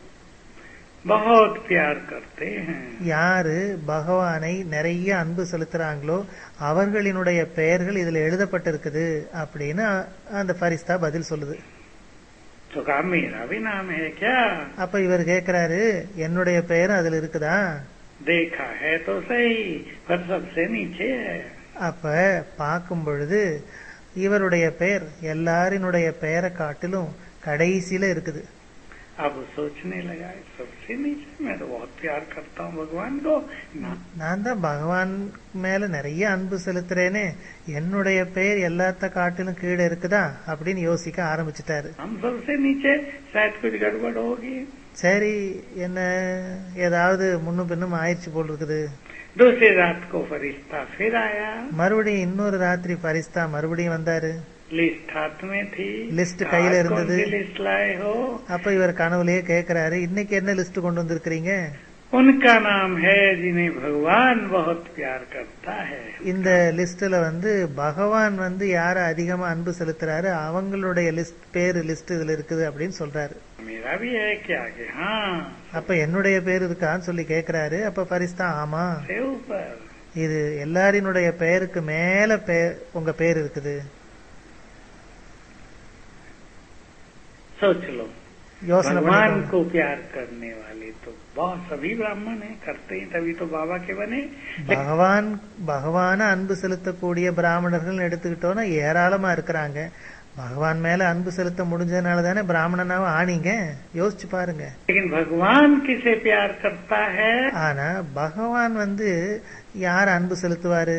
बहुत प्यार करते हैं யாரு பகவானை நிறைய அன்பு செலுத்துறாங்களோ அவர்களினுடைய பெயர்கள் இதுல எழுதப்பட்டிருக்குது அப்படின்னு அந்த ஃபரிஸ்தா பதில் சொல்லுது तो कहा मेरा भी नाम है क्या அப்ப இவர் கேக்குறாரு என்னுடைய பெயரும் அதுல இருக்குதா देखा है तो सही पर सबसे नीचे है அப்ப பார்க்கும் பொழுது இவருடைய பெயர் எல்லாரினுடைய பெயரை காட்டிலும் கடைசியில இருக்குது अब वो सोचने लगा सबसे नीचे मैं तो बहुत प्यार करता हूँ भगवान को ना நான் தான் பகவான் மேல நிறைய அன்பு செலுத்துறேனே என்னுடைய பெயர் எல்லாத்த காட்டிலும் கீழே இருக்குதா அப்படின்னு யோசிக்க ஆரம்பிச்சிட்டாரு हम सबसे नीचे शायद कुछ गड़बड़ होगी சரி என்ன ஏதாவது முன்னும் பின்னும் ஆயிடுச்சு போல் இருக்குது दूसरी रात को फरिश्ता फिर आया மறுபடியும் இன்னொரு ராத்திரி பரிஸ்தா மறுபடியும் வந்தாரு लिस्ट हाथ में थी लिस्ट கையில आज இருந்தது. कौन सी लिस्ट लाए हो அப்ப இவர் கனவுலயே கேக்குறாரு இன்னைக்கு என்ன லிஸ்ட் கொண்டு வந்திருக்கிறீங்க उनका नाम है जिन्हें भगवान बहुत प्यार करता है இந்த லிஸ்ட்ல வந்து பகவான் வந்து யார அதிகமா அன்பு செலுத்துறாரு அவங்களுடைய லிஸ்ட் பேரு லிஸ்ட் இதுல இருக்குது அப்படின்னு சொல்றாரு मेरा भी है क्या कि हाँ அப்ப என்னுடைய பேர் இருக்கான்னு சொல்லி கேக்குறாரு அப்ப பரிஸ்தா ஆமா से ऊपर இது எல்லாரினுடைய பெயருக்கு மேல பெயர் உங்க பேர் இருக்குது सोच लो யோசனை भगवान பண்ணிக்கோங்க. को प्यार करने वाले तो बहुत सभी ब्राह्मण हैं करते ही तभी तो बाबा के बने பகவான் பகவான அன்பு செலுத்தக்கூடிய பிராமணர்கள் எடுத்துக்கிட்டோம்னா ஏராளமா இருக்கிறாங்க பகவான் மேல அன்பு செலுத்த முடிஞ்சதுனால தானே பிராமணனாவும் ஆனீங்க யோசிச்சு பாருங்க लेकिन भगवान किसे प्यार करता है ஆனா பகவான் வந்து யார் அன்பு செலுத்துவாரு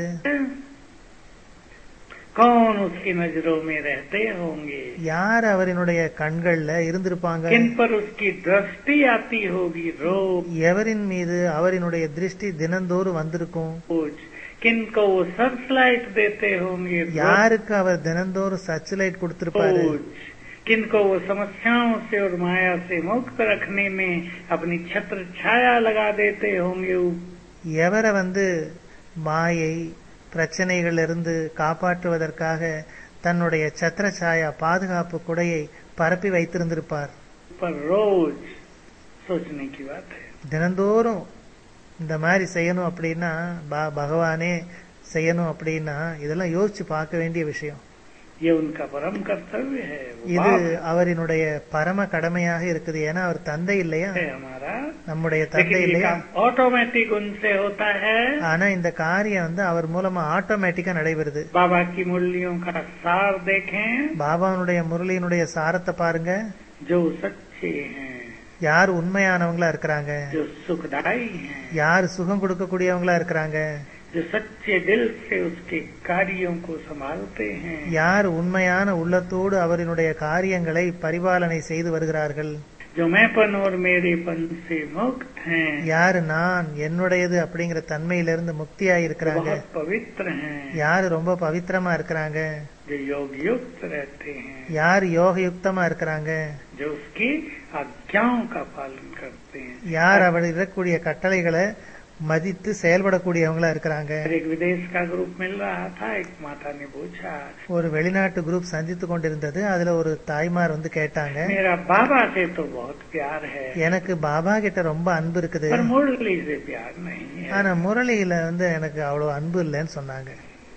कौन उसकी नजरों में रहते होंगे யார் அவரினுடைய கண்கள்ல இருந்திருப்பாங்க किन पर उसकी दृष्टि आती होगी रोज எவரின் மீது அவரினுடைய திருஷ்டி தினந்தோறும் வந்திருக்கும் किनको वो सर्चलाइट देते होंगे रोज யாருக்கு அவர் தினந்தோறும் சர்ச் லைட் கொடுத்திருப்பாரு रोज किनको वो समस्याओं से और माया से मुक्त रखने में अपनी छत्र छाया लगा देते होंगे எவரை வந்து மாயை பிரச்சனைகள் இருந்து காப்பாற்றுவதற்காக தன்னுடைய சத்திரசாயா பாதுகாப்பு குடையை பரப்பி வைத்திருந்திருப்பார் पर रोज सोचने की बात है தினந்தோறும் இந்த மாதிரி செய்யணும் அப்படின்னா பா- பகவானே செய்யணும் அப்படின்னா இதெல்லாம் யோசிச்சு பார்க்க வேண்டிய விஷயம் ये उनका परम कर्तव्य है वो இது बाप அவரினுடைய பரம கடமையாக இருக்குது ஏன்னா அவர் தந்தை இல்லையா है हमारा நம்முடைய தந்தை लेकिन ये இல்லையா काम ऑटोमेटिक उनसे होता है ஆனா இந்த காரியம் வந்து அவர் மூலமா ஆட்டோமேட்டிக்கா நடைபெறுது बाबा की मुरलियों का सार देखें பாபாவுடைய முரளியினுடைய சாரத்தை பாருங்க जो सच्चे हैं யார் உண்மையானவங்களா இருக்கிறாங்க जो सुखदायी हैं யார் சுகம் கொடுக்கக்கூடியவங்களா இருக்கிறாங்க जो सच्चे दिल से उसके कार्यों को संभालते हैं யார் உண்மையான உள்ளத்தோடு அவரினுடைய காரியங்களை பரிபாலனை செய்து வருகிறார்கள் जो मैंपन और मेरेपन से मुक्त हैं யாரு நான் என்னுடையது அப்படிங்கிற தன்மையிலிருந்து முக்தியா இருக்கிறாங்க बहुत पवित्र हैं யாரு ரொம்ப பவித்திரமா இருக்கிறாங்க जो योग युक्त रहते हैं யார் யோக யுக்தமா இருக்கிறாங்க जो उसकी आज्ञाओं का पालन करते हैं யார் அவர் இருக்கக்கூடிய கட்டளைகளை மதித்து செயல்படக்கூடியவங்களா இருக்கிறாங்க फिर एक विदेश का ग्रुप मिल रहा था एक माता ने पूछा ஒரு வெளிநாட்டு குரூப் சந்தித்து கொண்டிருந்தது அதுல ஒரு தாய்மார் வந்து கேட்டாங்க मेरा बाबा से तो बहुत प्यार है எனக்கு பாபா கிட்ட ரொம்ப அன்பு இருக்குது पर मुरली से प्यार नहीं है ஆனா முரளியில வந்து எனக்கு அவ்வளவு அன்பு இல்லைன்னு சொன்னாங்க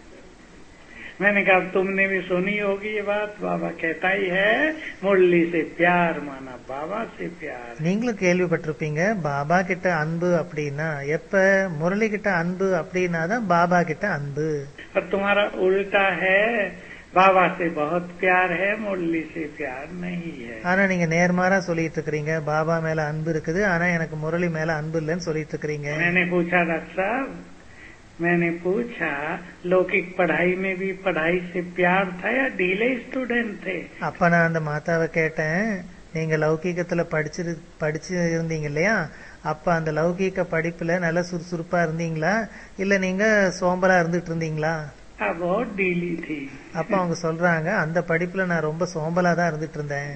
मैंने कहा तुमने भी सुनी होगी ये बात बाबा कहता ही है मुरली से प्यार माना बाबा से प्यार நீங்களும் கேள்விப்பட்டிருப்பீங்க பாபா கிட்ட அன்பு அப்படின்னா எப்ப முரளி கிட்ட அன்பு அப்படின்னா தான் பாபா கிட்ட அன்பு और तुम्हारा उल्टा है बाबा से बहुत प्यार है मुरली से प्यार नहीं है ஆனா நீங்க நேர்மாறா சொல்லிட்டு இருக்கிறீங்க பாபா மேல அன்பு இருக்குது ஆனா எனக்கு முரளி மேல அன்பு இல்லைன்னு சொல்லிட்டு இருக்கிறீங்க मैंने पूछा डॉक्टर साहब मैंने पूछा लौकिक पढ़ाई में भी पढ़ाई से प्यार था या ढीले स्टूडेंट थे அப்ப நான் அந்த மாதாவை கேட்டேன் நீங்க லௌகீகத்துல படிச்சிரு படிச்சு இருந்தீங்க இல்லையா அப்ப அந்த லௌகீக படிப்புல நல்ல சுறுசுறுப்பா இருந்தீங்களா இல்ல நீங்க சோம்பலா இருந்துட்டு இருந்தீங்களா अब बहुत ढीली थी அப்ப அவங்க சொல்றாங்க அந்த படிப்புல நான் ரொம்ப சோம்பலா தான் இருந்துட்டு இருந்தேன்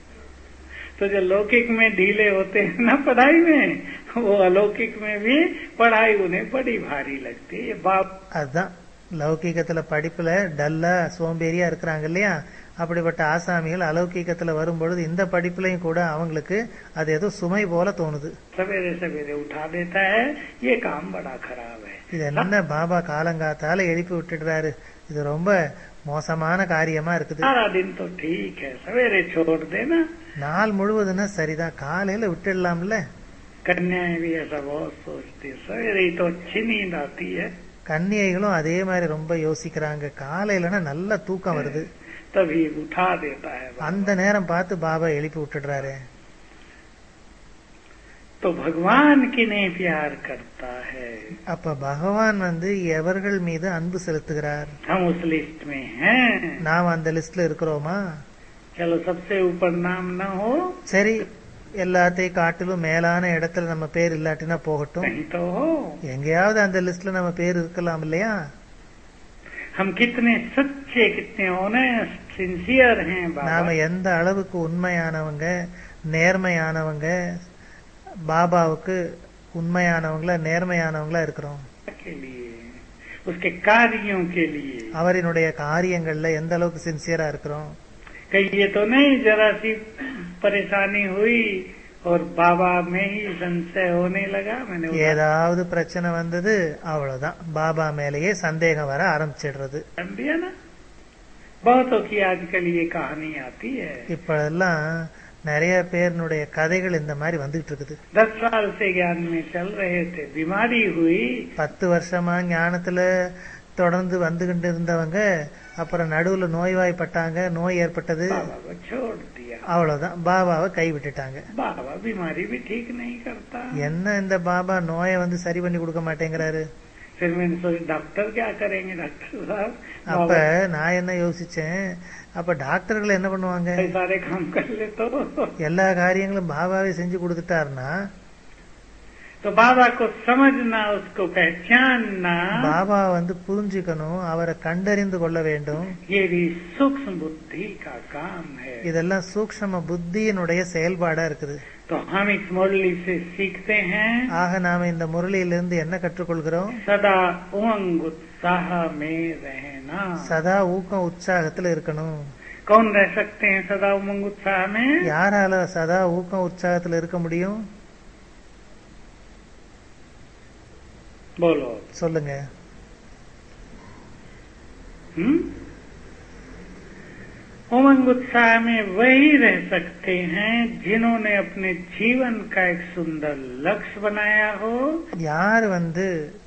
तो जो लौकिक में ढीले होते हैं ना पढ़ाई में वो अलौकिक में भी पढ़ाई उन्हें बड़ी भारी लगती है बाप அதுதான் லௌகீகத்துல படிப்புல டல்லா சோம்பேறியா இருக்கிறாங்க இல்லையா அப்படிப்பட்ட ஆசாமிகள் அலௌகீகத்துல வரும்பொழுது இந்த படிப்புலயும் கூட அவங்களுக்கு அது ஏதோ சுமை போல தோணுது सवेरे सवेरे उठा देता है ये काम बड़ा खराब है இது என்ன பாபா காலங்காத்தால எழுப்பி விட்டுடுறாரு இது ரொம்ப மோசமான காரியமா இருக்குது सारा दिन तो ठीक है सवेरे छोड़ देना நாள் முழுவதுன்னா சரிதான் காலையில விட்டுடலாம்ல कन्याएं भी ऐसा बहुत सोचती है सवेरे ही तो अच्छी नींद आती है கன்னிகைகளும் அதே மாதிரி ரொம்ப யோசிக்கிறாங்க காலையிலனா நல்ல தூக்கம் வருது तभी उठा देता है बाबा। அந்த நேரம் பார்த்து பாபா எழுப்பி விட்டுடுறாரு तो भगवान किन्हें प्यार करता है அப்ப பகவான் வந்து எவர்கள் மீது அன்பு செலுத்துகிறார் हम उस लिस्ट में हैं நாம் அந்த லிஸ்ட்ல இருக்கிறோமா चलो सबसे ऊपर नाम न हो சரி எல்லாத்தையும் காட்டிலும் மேலான இடத்துல நம்ம பேர் இல்லாட்டினா போகட்டும் कहीं तो हो எங்கேயாவது அந்த லிஸ்ட்ல நம்ம பேர் இருக்கலாம் இல்லையா हम कितने सच्चे कितने ऑनेस्ट सिंसियर हैं நாம बाबा எந்த அளவுக்கு உண்மையானவங்க நேர்மையானவங்க பாபாவுக்கு உண்மையானவங்களா நேர்மையானவங்களா இருக்கிறோம் के लिए उसके कार्यों के लिए அவரினுடைய காரியங்கள்ல எந்த அளவுக்கு சின்சியரா இருக்கிறோம் कहीं ये तो नहीं जरा सी परेशानी हुई और बाबा में ही संशय होने लगा मैंने उदाहरण ஏதாவது பிரச்சனை வந்தது அவ்வளவுதான் பாபா மேலேயே சந்தேகம் வர ஆரம்பிச்சிடுறது दिया ना बहुतों की आजकल ये कहानी आती है இப்பெல்லாம் நிறைய பேருனுடைய கதைகள் இந்த மாதிரி வந்துகிட்டு இருக்குது दस साल से ज्ञान में चल रहे थे बीमारी हुई பத்து வருஷமா ஞானத்துல தொடர்ந்து வந்துகிட்டு இருந்தவங்க அப்புறம் நடுவுல நோய்வாய்ப்பட்டாங்க நோய் ஏற்பட்டது बाबा को छोड़ दिया அவ்வளவுதான் பாபாவை கை விட்டுட்டாங்க बाबा बीमारी भी ठीक नहीं करता என்ன இந்த பாபா நோயை வந்து சரி பண்ணி கொடுக்க மாட்டேங்கிறாரு फिर मैंने सोचा डॉक्टर क्या करेंगे डॉक्टर साहब அப்ப बाबा நான் என்ன யோசிச்சேன் அப்ப டாக்டர்கள் என்ன பண்ணுவாங்க कई सारे काम कर ले तो எல்லா காரியங்களும் பாபாவே செஞ்சு கொடுத்துட்டாருன்னா तो बाबा को समझना उसको पहचानना பாபா வந்து புரிஞ்சுக்கணும் அவரை கண்டறிந்து கொள்ள வேண்டும் ये भी सूक्ष्म बुद्धि का काम है இதெல்லாம் சூக்ஷ்ம புத்தியினுடைய செயல்பாடா இருக்குது तो हम इस मुरली से सीखते हैं ஆக நாம இந்த முரளியிலிருந்து என்ன கற்றுக்கொள்கிறோம் सदा उमंग उत्साह में रहना சதா ஊக்கம் உற்சாகத்துல இருக்கணும் कौन रह सकते हैं सदा उमंग उत्साह में யாரால சதா ஊக்கம் உற்சாகத்துல இருக்க முடியும் बोलो சொல்லுங்க हम्म? उमंग उत्साह में वही रह सकते हैं जिन्होंने अपने जीवन का एक सुंदर लक्ष्य बनाया हो யார் வந்து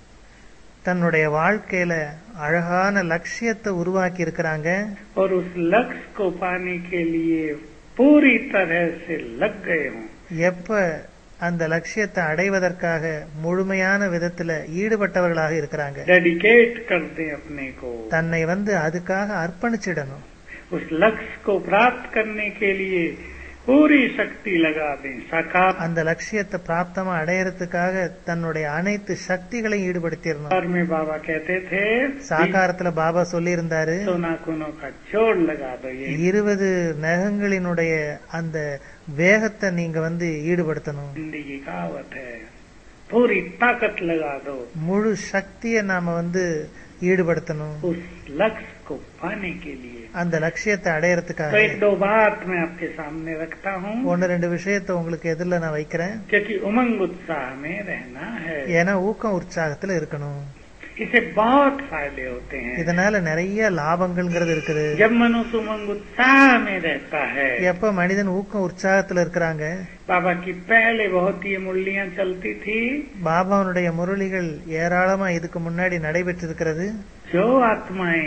தன்னுடைய வாழ்க்கையில அழகான லட்சியத்தை உருவாக்கி இருக்கிறாங்க और उस लक्ष्य को पाने के लिए पूरी तरह से लग गए हों எப்ப அந்த லட்சியத்தை அடைவதற்காக முழுமையான விதத்துல ஈடுபட்டவர்களாக இருக்கிறாங்க डेडिकेट कर दें अपने को தன்னை வந்து அதுக்காக அர்ப்பணிச்சிடணும் उस लक्ष्य को प्राप्त करने के लिए पूरी शक्ति लगा दें साकार அந்த லட்சியத்தை பிராப்தமா அடையறதுக்காக தன்னுடைய அனைத்து சக்திகளையும் ஈடுபடுத்திடணும் और में बाबा कहते थे சாகாரத்துல பாபா சொல்லியிருந்தாரு सोना कुनों का जोड़ लगा दो ये இருபது நகங்களினுடைய அந்த வேகத்தை நீங்க வந்து ஈடுபடுத்தணும் हिंदी की कहावत है पूरी ताकत लगा दो முழு சக்தியை நாம வந்து ஈடுபடுத்தணும் उस लक्ष्य को पाने के लिए அந்த லட்சியத்தை तो அடையறதுக்காக एक दो बात मैं आपके सामने रखता हूँ ஒன்னு ரெண்டு விஷயத்தை உங்களுக்கு எதிரில் நான் வைக்கிறேன் क्योंकि उमंग उत्साह में रहना है ஏன்னா ஊக்கம் உற்சாகத்துல இருக்கணும் इससे बहुत फायदे होते हैं இதனால நிறைய லாபங்கள்ங்கிறது இருக்குது जब मनुष्य उमंग उत्साह में रहता है எப்ப மனிதன் ஊக்கம் உற்சாகத்துல இருக்கிறாங்க बाबा की पहले बहुत ही मुरलियां चलती थी பாபாவுடைய முரளிகள் ஏராளமா இதுக்கு முன்னாடி நடைபெற்றிருக்கிறது जो आत्माएं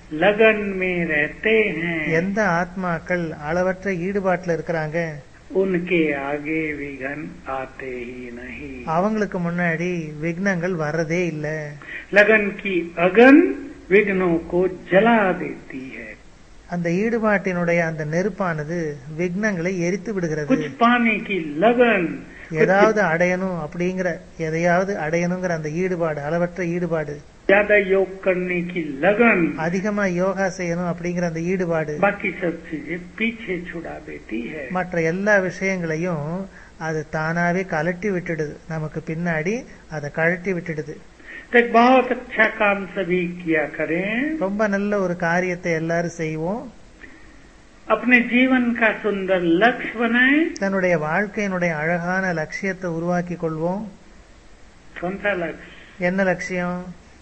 लगन में रहते हैं எந்த ஆத்மாக்கள் அளவற்ற ஈடுபாட்டுல இருக்கிறாங்க उनके आगे विघन आते ही नहीं அவங்களுக்கு முன்னாடி விக்னங்கள் வர்றதே இல்ல लगन की अगन विघ्नों को जला देती है அந்த ஈடுபாட்டினுடைய அந்த நெருப்பானது விக்னங்களை எரித்து விடுகிறது कुछ पाने की लगन ஏதாவது அடையணும் அப்படிங்கிற எதையாவது அடையணுங்கிற அந்த ஈடுபாடு அளவற்ற ஈடுபாடு ज्यादा योग करने की लगन அதிகமா யோகா செய்யணும் அப்படிங்கிற அந்த ஈடுபாடு बाकी सब चीजें पीछे छुड़ा देती है மற்ற எல்லா விஷயங்களையும் அது தானாவே கலட்டி விட்டுடுது நமக்கு பின்னாடி அதை கழட்டி விட்டுடுது तो एक बहुत अच्छा काम सभी किया करें ரொம்ப நல்ல ஒரு காரியத்தை எல்லாரும் செய்வோம் अपने जीवन का सुंदर लक्ष्य बनाएं தன்னுடைய வாழ்க்கையினுடைய அழகான லட்சியத்தை உருவாக்கி கொள்வோம் कौन सा लक्ष्य என்ன லட்சியம்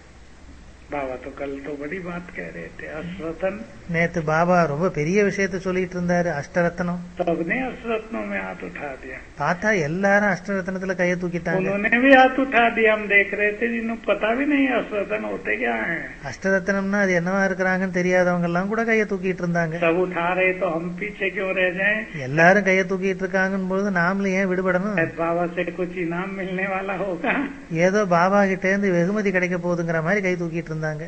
बाबा तो कल तो बड़ी बात कह रहे थे अश्वतन நேத்து பாபா ரொம்ப பெரிய விஷயத்த சொல்லிட்டு இருந்தாரு அஷ்டரத்னம் तो अपने अश्वतनों में हाथ उठा दिया பார்த்தா எல்லாரும் அஷ்டரத்னத்துல கைய தூக்கிட்டாங்க उन्होंने भी हाथ उठा दिया हम देख रहे थे जिन्हों पता भी नहीं अश्वतन होते क्या है அஷ்டரத்னம்னா அது என்னவா இருக்கிறாங்கன்னு தெரியாதவங்க எல்லாம் கூட கைய தூக்கிட்டு இருந்தாங்க सब उठा रहे तो हम पीछे क्यों रह जाएं எல்லாரும் கைய தூக்கிட்டு இருக்காங்கன்னு போது நாமளும் ஏன் விடுபடணும் शायद बाबा से कुछ इनाम मिलने वाला होगा ஏதோ பாபா கிட்ட இருந்து வெகுமதி கிடைக்க போகுதுங்கிற மாதிரி கை தூக்கிட்டு இருந்தாங்க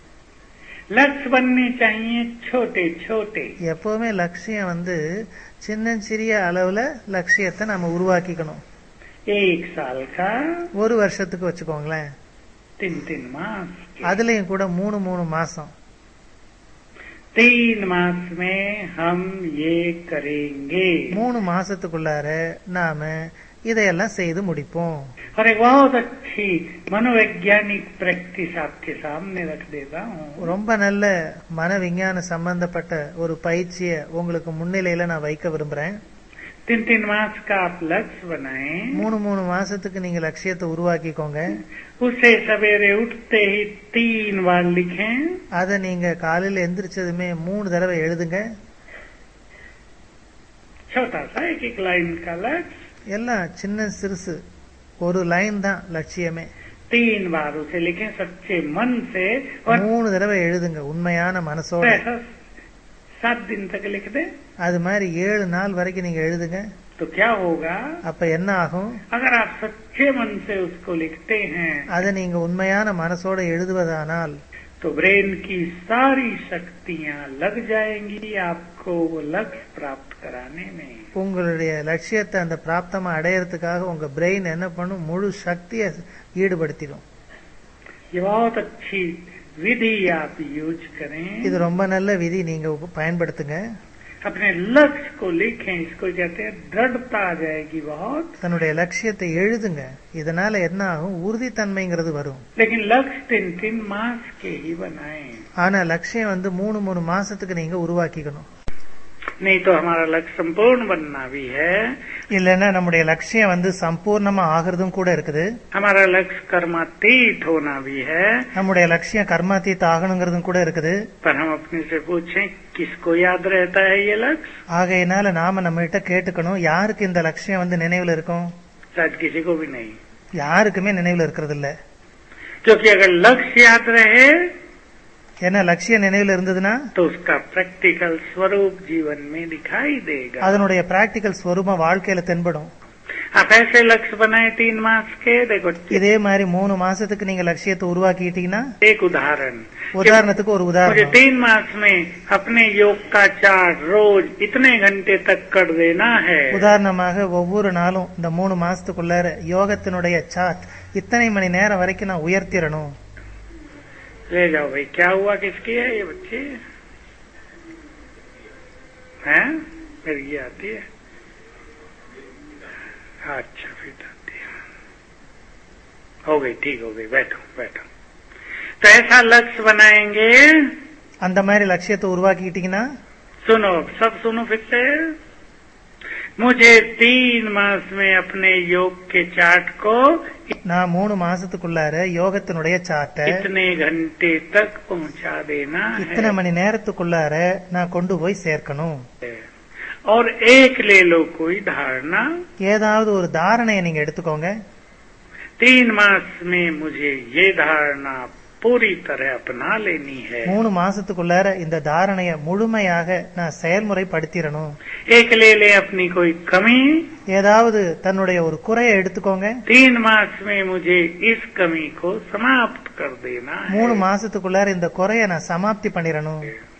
लक्ष्य बनने चाहिए छोटे छोटे எப்பவுமே லட்சியம் வந்து சின்னஞ்சிறிய அளவுல லட்சியத்தை நம்ம உருவாக்கிக்கணும் एक साल का ஒரு வருஷத்துக்கு வச்சுக்கோங்களேன் तीन तीन मास के। அதுலயும் கூட மூணு மூணு மாசம் तीन मास में हम ये करेंगे மூணு மாசத்துக்குள்ளார நாம இதையெல்லாம் செய்து முடிப்போம் और एक बहुत अच्छी मनोवैज्ञानिक प्रैक्टिस आपके सामने रख देता हूँ ரொம்ப நல்ல மன விஞ்ஞான சம்பந்தப்பட்ட ஒரு பயிற்சியை உங்களுக்கு முன்னிலையில நான் வைக்க விரும்புறேன் तीन तीन मास का आप लक्ष्य बनाएं மூணு மூணு மாசத்துக்கு நீங்க லட்சியத்தை உருவாக்கிக்கோங்க उसे सवेरे उठते ही तीन बार लिखें அதை நீங்க காலையில எந்திரிச்சதுமே மூணு தடவை எழுதுங்க छोटा सा एक एक लाइन का लक्ष्य எல்லாம் சின்ன சிறுசு ஒரு லைன் தான் லட்சியமே तीन बार उसे लिखें सच्चे मन से और மூணு தடவை எழுதுங்க உண்மையான மனசோட ऐसा सात दिन तक लिख दे அது மாதிரி ஏழு நாள் வரைக்கும் நீங்க எழுதுங்க तो क्या होगा அப்ப என்ன ஆகும் अगर आप सच्चे मन से उसको लिखते हैं அதை நீங்க உண்மையான மனசோட எழுதுவதானால் तो ब्रेन की सारी शक्तियां लग जाएंगी आपको वो लक्ष्य प्राप्त कराने में உங்களுடைய லட்சியத்தை அந்த பிராப்தமா அடையறதுக்காக உங்க பிரெயின் என்ன பண்ணும் முழு சக்தியை ஈடுபடுத்திடும் ये बहुत अच्छी विधि आप यूज करें இது ரொம்ப நல்ல விதி நீங்க உப- பயன்படுத்துங்க अपने लक्ष्य को लिखें इसको कहते हैं दृढ़ता आ जाएगी बहुत தன்னுடைய லட்சியத்தை எழுதுங்க இதனால என்ன ஆகும் உறுதித்தன்மைங்கிறது வரும் लेकिन लक्ष्य तीन तीन मास के ही बनाएं ஆனா லட்சியம் வந்து மூணு மூணு மாசத்துக்கு நீங்க உருவாக்கிக்கணும் नहीं तो हमारा लक्ष्य संपूर्ण बनना भी है இல்லைன்னா நம்முடைய லட்சியம் வந்து சம்பூர்ணமா ஆகிறதும் கூட இருக்குது हमारा लक्ष्य कर्मातीत होना भी है நம்முடைய லட்சியம் கர்மாத்தீத் ஆகணுங்கிறதும் கூட இருக்குது पर हम अपने से पूछें किसको याद रहता है ये लक्ष्य ஆகையினால நாம நம்ம கிட்ட கேட்டுக்கணும் யாருக்கு இந்த லட்சியம் வந்து நினைவுல இருக்கும் शायद किसी को भी नहीं யாருக்குமே நினைவுல இருக்கிறது இல்ல क्योंकि अगर लक्ष्य याद रहे ஏன்னா லட்சியம் நினைவுல இருந்ததுன்னா तो उसका प्रैक्टिकल स्वरूप जीवन में दिखाई देगा அதனுடைய பிராக்டிக்கல் ஸ்வரூபம் வாழ்க்கையில தென்படும் आप ऐसे लक्ष्य बनाए तीन मास के देखो இதே மாதிரி மூணு மாசத்துக்கு நீங்க லட்சியத்தை உருவாக்கிட்டீங்கன்னா एक उदाहरण உதாரணத்துக்கு ஒரு मुझे உதாரணம் तीन मास में अपने योग का चार्ट रोज इतने घंटे तक कर देना है உதாரணமாக ஒவ்வொரு நாளும் இந்த மூணு மாசத்துக்குள்ளார யோகத்தினுடைய சார்ட் இத்தனை மணி நேரம் வரைக்கும் நான் உயர்த்திடணும் ले जाओ भाई क्या हुआ किसकी है ये बच्चे हैं मेरी ये आती है अच्छा फिर आती है हो गई ठीक हो गई बैठो बैठो तो ऐसा लक्ष्य बनाएंगे அந்த மாதிரி லட்சியத்தை உருவாக்கிட்டீங்கன்னா सुनो अब सब सुनो फिर से मुझे तीन मास में अपने योग के चार्ट को நான் மூணு மாசத்துக்குள்ளார யோகத்தினுடைய சார்ட்டை इतने घंटे तक पहुंचा देना இத்தனை है மணி நேரத்துக்குள்ளார நான் கொண்டு போய் சேர்க்கணும் और एक ले लो कोई धारणा ஏதாவது ஒரு தாரணையை நீங்க எடுத்துக்கோங்க तीन मास में मुझे ये धारणा पूरी तरह अपना लेनी है மூணு மாசத்துக்குள்ளார இந்த தாரணைய முழுமையாக நான் செயல்முறைப்படுத்திடணும் एक ले ले अपनी कोई कमी ஏதாவது தன்னுடைய ஒரு குறையை எடுத்துக்கோங்க तीन मास में मुझे इस कमी को समाप्त कर देना மூணு है மாசத்துக்குள்ளார இந்த குறைய நான் சமாப்தி பண்ணிடணும்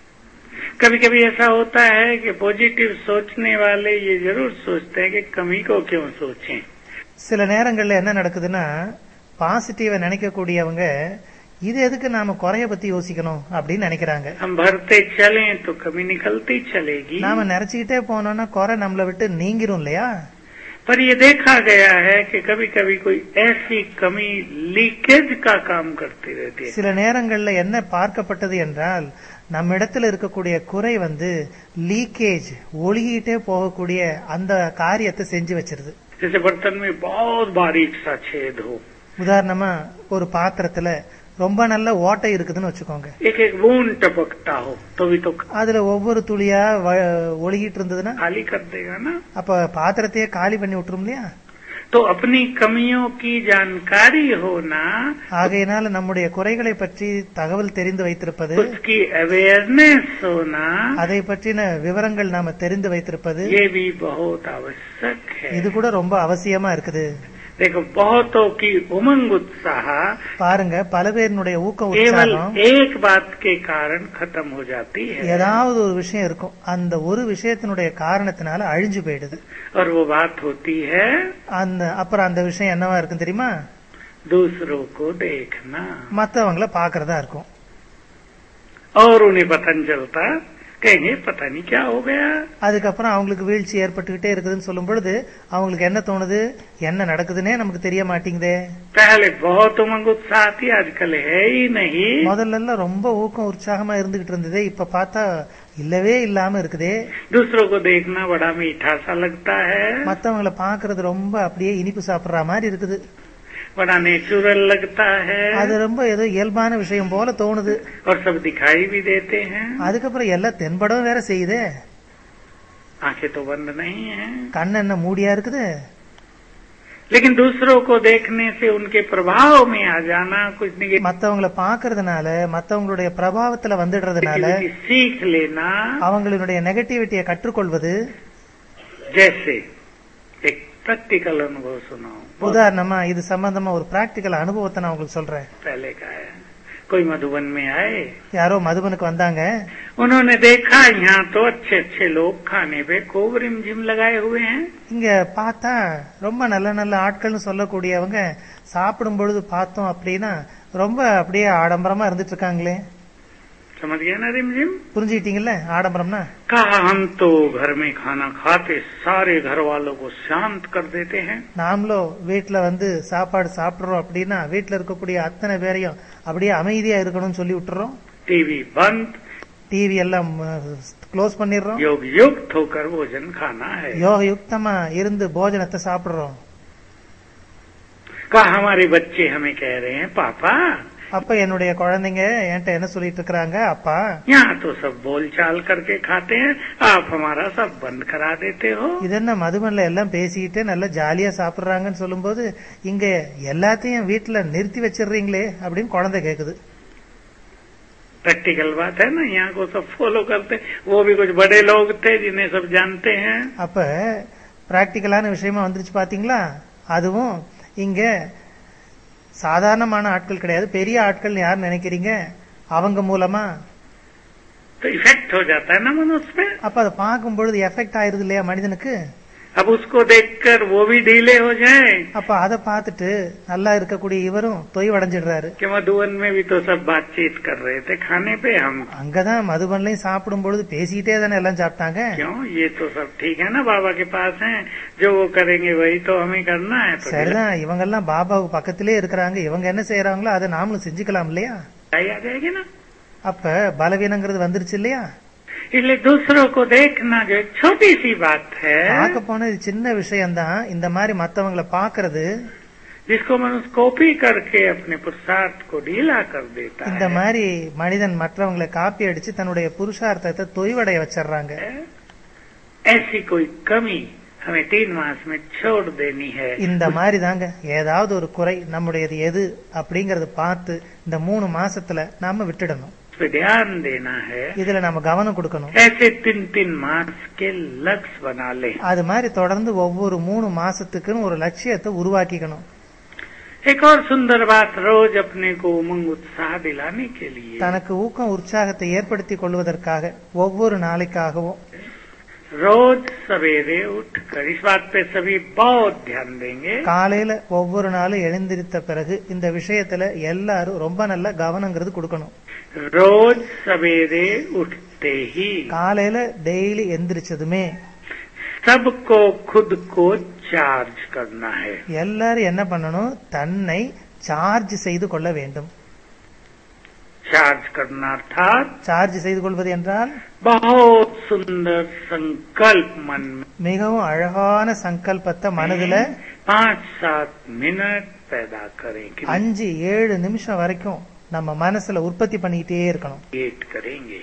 कभी कभी ऐसा होता है कि पॉजिटिव सोचने वाले ये जरूर सोचते हैं कि कमी को क्यों सोचें சில நேரங்கள்ல என்ன நடக்குதுன்னா பாசிட்டிவ நினைக்கக்கூடியவங்க இது எதுக்கு நாம குறைய பத்தி யோசிக்கணும் அப்படின்னு நினைக்கிறாங்க हम भरते चलें तो कमी निकलती चलेगी நாம நிறைச்சுக்கிட்டே போனோம்னா குறை நம்மளை விட்டு நீங்கிரும் இல்லையா पर ये देखा गया है कि कभी कभी कोई ऐसी कमी लीकेज का काम करती रहती है சில நேரங்கள்ல என்ன பார்க்கப்பட்டது என்றால் நம்ம இடத்துல இருக்கக்கூடிய குறை வந்து லீக்கேஜ் ஒழுகிட்டே போகக்கூடிய அந்த காரியத்தை செஞ்சு வச்சிருது जैसे बर्तन में बहुत बारीक सा छेद हो உதாரணமா ஒரு பாத்திரத்துல ரொம்ப நல்ல ஓட்டை இருக்குதுன்னு வச்சுக்கோங்க एक एक बूंद टपकता हो तो भी तो அதுல ஒவ்வொரு துளியா வ- ஒழுகிட்டு இருந்ததுன்னா खाली कर देगा ना அப்ப பாத்திரத்தையே காலி பண்ணி விட்டுரும் இல்லையா तो अपनी कमियों की जानकारी होना ஆகையினால நம்முடைய குறைகளை பற்றி தகவல் தெரிந்து வைத்திருப்பது उसकी अवेयरनेस होना அதை பற்றின விவரங்கள் நாம தெரிந்து வைத்திருப்பது ये भी बहुत आवश्यक है இது கூட ரொம்ப அவசியமா இருக்குது देखो बहुतों की उमंग उत्साह பாருங்க பல பேரினுடைய ஊக்க केवल உற்சாகம் एक बात के कारण खत्म हो जाती है ஏதாவது ஒரு விஷயம் இருக்கும் அந்த ஒரு விஷயத்தினுடைய காரணத்தினால அழிஞ்சு போயிடுது और वो बात होती है அந்த அப்புறம் அந்த விஷயம் என்னவா இருக்கும் தெரியுமா दूसरों को देखना மத்தவங்கள பாக்குறதா இருக்கும் और उन्हें पता नहीं चलता कहेंगे पता नहीं क्या हो गया அதுக்கப்புறம் அவங்களுக்கு வீழ்ச்சி ஏற்பட்டுக்கிட்டே இருக்குதுன்னு சொல்லும் பொழுது அவங்களுக்கு என்ன தோணுது என்ன நடக்குதுன்னே நமக்கு தெரிய மாட்டேங்குதே पहले बहुत उमंग उत्साह थी आजकल है ही नहीं முதல்ல எல்லாம் ரொம்ப ஊக்கம் உற்சாகமா இருந்துகிட்டு இருந்ததே இப்ப பார்த்தா இல்லவே இல்லாம இருக்குதே दूसरों को देखना बड़ा मीठा सा लगता है மத்தவங்கள பாக்குறது ரொம்ப அப்படியே இனிப்பு சாப்பிடுற மாதிரி இருக்குது बड़ा नेचुरल लगता है அது ரொம்ப ஏதோ இயல்பான விஷயம் போல தோணுது और सब दिखाई भी देते हैं அதுக்கப்புறம் எல்லாம் தென்படவும் வேற செய்யுதே आंखें तो बंद नहीं है கண் என்ன மூடியா இருக்குது लेकिन दूसरों को देखने से उनके प्रभाव में आ जाना कुछ नहीं மத்தவங்கள பாக்குறதுனால மத்தவங்களுடைய பிரபாவத்துல வந்துடுறதுனால सीख लेना அவங்களுடைய நெகட்டிவிட்டியை கற்றுக்கொள்வது जैसे एक प्रैक्टिकल अनुभव सुनाओ உதாரணமா இது சம்பந்தமா ஒரு பிராக்டிக்கல் அனுபவத்தை நான் உங்களுக்கு சொல்றேன் पहले का है कोई मधुबन में आए யாரோ மதுபனுக்கு வந்தாங்க उन्होंने देखा यहाँ तो अच्छे अच्छे लोग खाने पे खूब रिमझिम लगाए हुए हैं இங்க பார்த்தா ரொம்ப நல்ல நல்ல ஆட்கள்னு சொல்லக்கூடியவங்க சாப்பிடும் பொழுது பார்த்தோம் அப்படின்னா ரொம்ப அப்படியே ஆடம்பரமா இருந்துட்டு இருக்காங்களே समझ गया ना रिमझिम புரிஞ்சுக்கிட்டீங்கல்ல ஆடம்பரம்னா कहा हम तो घर में खाना खाते सारे घर वालों को शांत कर देते हैं நாமளும் வீட்டுல வந்து சாப்பாடு சாப்பிடுறோம் அப்படின்னா வீட்டுல இருக்கக்கூடிய அத்தனை பேரையும் அப்படியே அமைதியா இருக்கணும்னு சொல்லி விட்டுறோம் टीवी बंद டிவி எல்லாம் அஹ், க்ளோஸ் பண்ணிடுறோம் योग युक्त होकर भोजन खाना है யோக யுக்தமா இருந்து போஜனத்தை சாப்பிடுறோம் कहा हमारे बच्चे हमें कह रहे हैं पापा அப்ப என்னுடைய குழந்தைங்க என்கிட்ட என்ன சொல்லிட்டு இருக்கிறாங்க அப்பா यहाँ तो सब बोल चाल करके खाते हैं आप हमारा सब बंद करा देते हो இது என்ன மதுபன்ல எல்லாம் பேசிக்கிட்டு நல்லா ஜாலியா சாப்பிடுறாங்கன்னு சொல்லும்போது இங்க எல்லாத்தையும் வீட்டுல நிறுத்தி வச்சிடுறீங்களே அப்படின்னு குழந்தை கேக்குது प्रैक्टिकल बात है ना यहाँ को सब फॉलो करते वो भी कुछ बड़े लोग थे जिन्हें सब जानते हैं அப்ப பிராக்டிக்கலான விஷயமா வந்துருச்சு பாத்தீங்களா அதுவும் இங்க சாதாரணமான ஆட்கள் கிடையாது பெரிய ஆட்கள் யார் நினைக்கிறீங்க அவங்க மூலமா तो इफेक्ट हो जाता है ना मनुष्य पे அப்ப அதை பார்க்கும் பொழுது எஃபெக்ட் ஆயிருது இல்லையா மனிதனுக்கு अब उसको देखकर वो भी ढीले हो जाए அப்ப அதை பார்த்துட்டு நல்லா இருக்கக்கூடிய இவரும் தொய்வடைஞ்சிடுறாரு कि मधुबन में भी तो सब बातचीत कर रहे थे खाने पे हम அங்கதான் மதுபன்லையும் சாப்பிடும் பொழுது பேசிக்கிட்டே தானே எல்லாம் சாப்பிட்டாங்க क्यों ये तो सब ठीक है ना बाबा के पास हैं जो वो करेंगे वही तो हमें करना है तो சரிதான் இவங்க எல்லாம் பாபாவுக்கு பக்கத்திலே இருக்கிறாங்க இவங்க என்ன செய்யறாங்களோ அதை நாமளும் செஞ்சுக்கலாம் இல்லையா ढिलाई आ जाएगी ना அப்ப பலவீனங்கிறது வந்துருச்சு இல்லையா इसलिए दूसरों को देखना जो एक छोटी सी बात है பார்க்க போன இது சின்ன விஷயம்தான் இந்த மாதிரி மத்தவங்கள பாக்குறது जिसको मनुष्य कॉपी करके अपने पुरुषार्थ को ढीला कर देता இந்த है மாதிரி மனிதன் மற்றவங்களை காப்பி அடிச்சு தன்னுடைய புருஷார்த்தத்தை தொய்வடைய வச்சிடுறாங்க ऐसी कोई कमी हमें तीन मास में छोड़ देनी है இந்த மாதிரி தாங்க ஏதாவது ஒரு குறை நம்முடையது எது அப்படிங்கறத பார்த்து இந்த மூணு மாசத்துல நாம விட்டுடணும் उस पर ध्यान देना है இதுல நம்ம கவனம் கொடுக்கணும் ऐसे तीन तीन मास के लक्ष्य बना ले அது மாதிரி தொடர்ந்து ஒவ்வொரு மூணு மாசத்துக்குன்னு ஒரு லட்சியத்தை உருவாக்கிக்கணும் एक और सुंदर बात रोज अपने को उमंग उत्साह दिलाने के लिए தனக்கு ஊக்கம் உற்சாகத்தை ஏற்படுத்திக் கொள்வதற்காக ஒவ்வொரு நாளைக்காகவும் रोज सवेरे उठकर इस बात पे सभी बहुत ध्यान देंगे காலையில ஒவ்வொரு நாளும் எழுந்திருத்த பிறகு இந்த விஷயத்துல எல்லாரும் ரொம்ப நல்ல கவனங்கிறது கொடுக்கணும் रोज सवेरे उठते ही காலையில டெய்லி எந்திரிச்சதுமே सबको खुद को चार्ज करना है எல்லாரும் என்ன பண்ணணும் தன்னை சார்ஜ் செய்து கொள்ள வேண்டும் चार्ज करना अर्थात சார்ஜ் செய்து கொள்வது என்றால் बहुत सुंदर संकल्प मन में மிகவும் அழகான சங்கல்பத்தை மனதுல पाँच सात मिनट पैदा करें அஞ்சு ஏழு நிமிஷம் வரைக்கும் நம்ம மனசுல உற்பத்தி பண்ணிக்கிட்டே இருக்கணும் क्रिएट करेंगे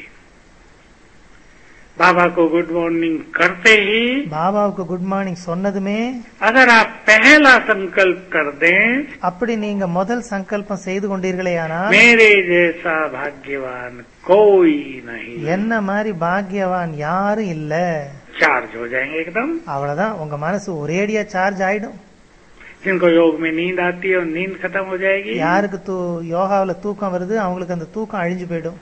बाबा को गुड मॉर्निंग करते ही பாபாவுக்கு குட் மார்னிங் சொன்னதுமே अगर आप पहला संकल्प कर दें அப்படி நீங்க முதல் சங்கல்பம் செய்து கொண்டீர்களே ஆனால் मेरे जैसा भाग्यवान कोई नहीं என்ன மாதிரி பாக்கியவான் யாரும் இல்ல चार्ज हो जाएंगे एकदम அவ்வளவுதான் உங்க மனசு ஒரேடியா சார்ஜ் ஆயிடும் जिनको योग में नींद आती है और नींद खत्म हो जाएगी யாருக்கு தூ யோகாவுல தூக்கம் வருது அவங்களுக்கு அந்த தூக்கம் அழிஞ்சு போயிடும்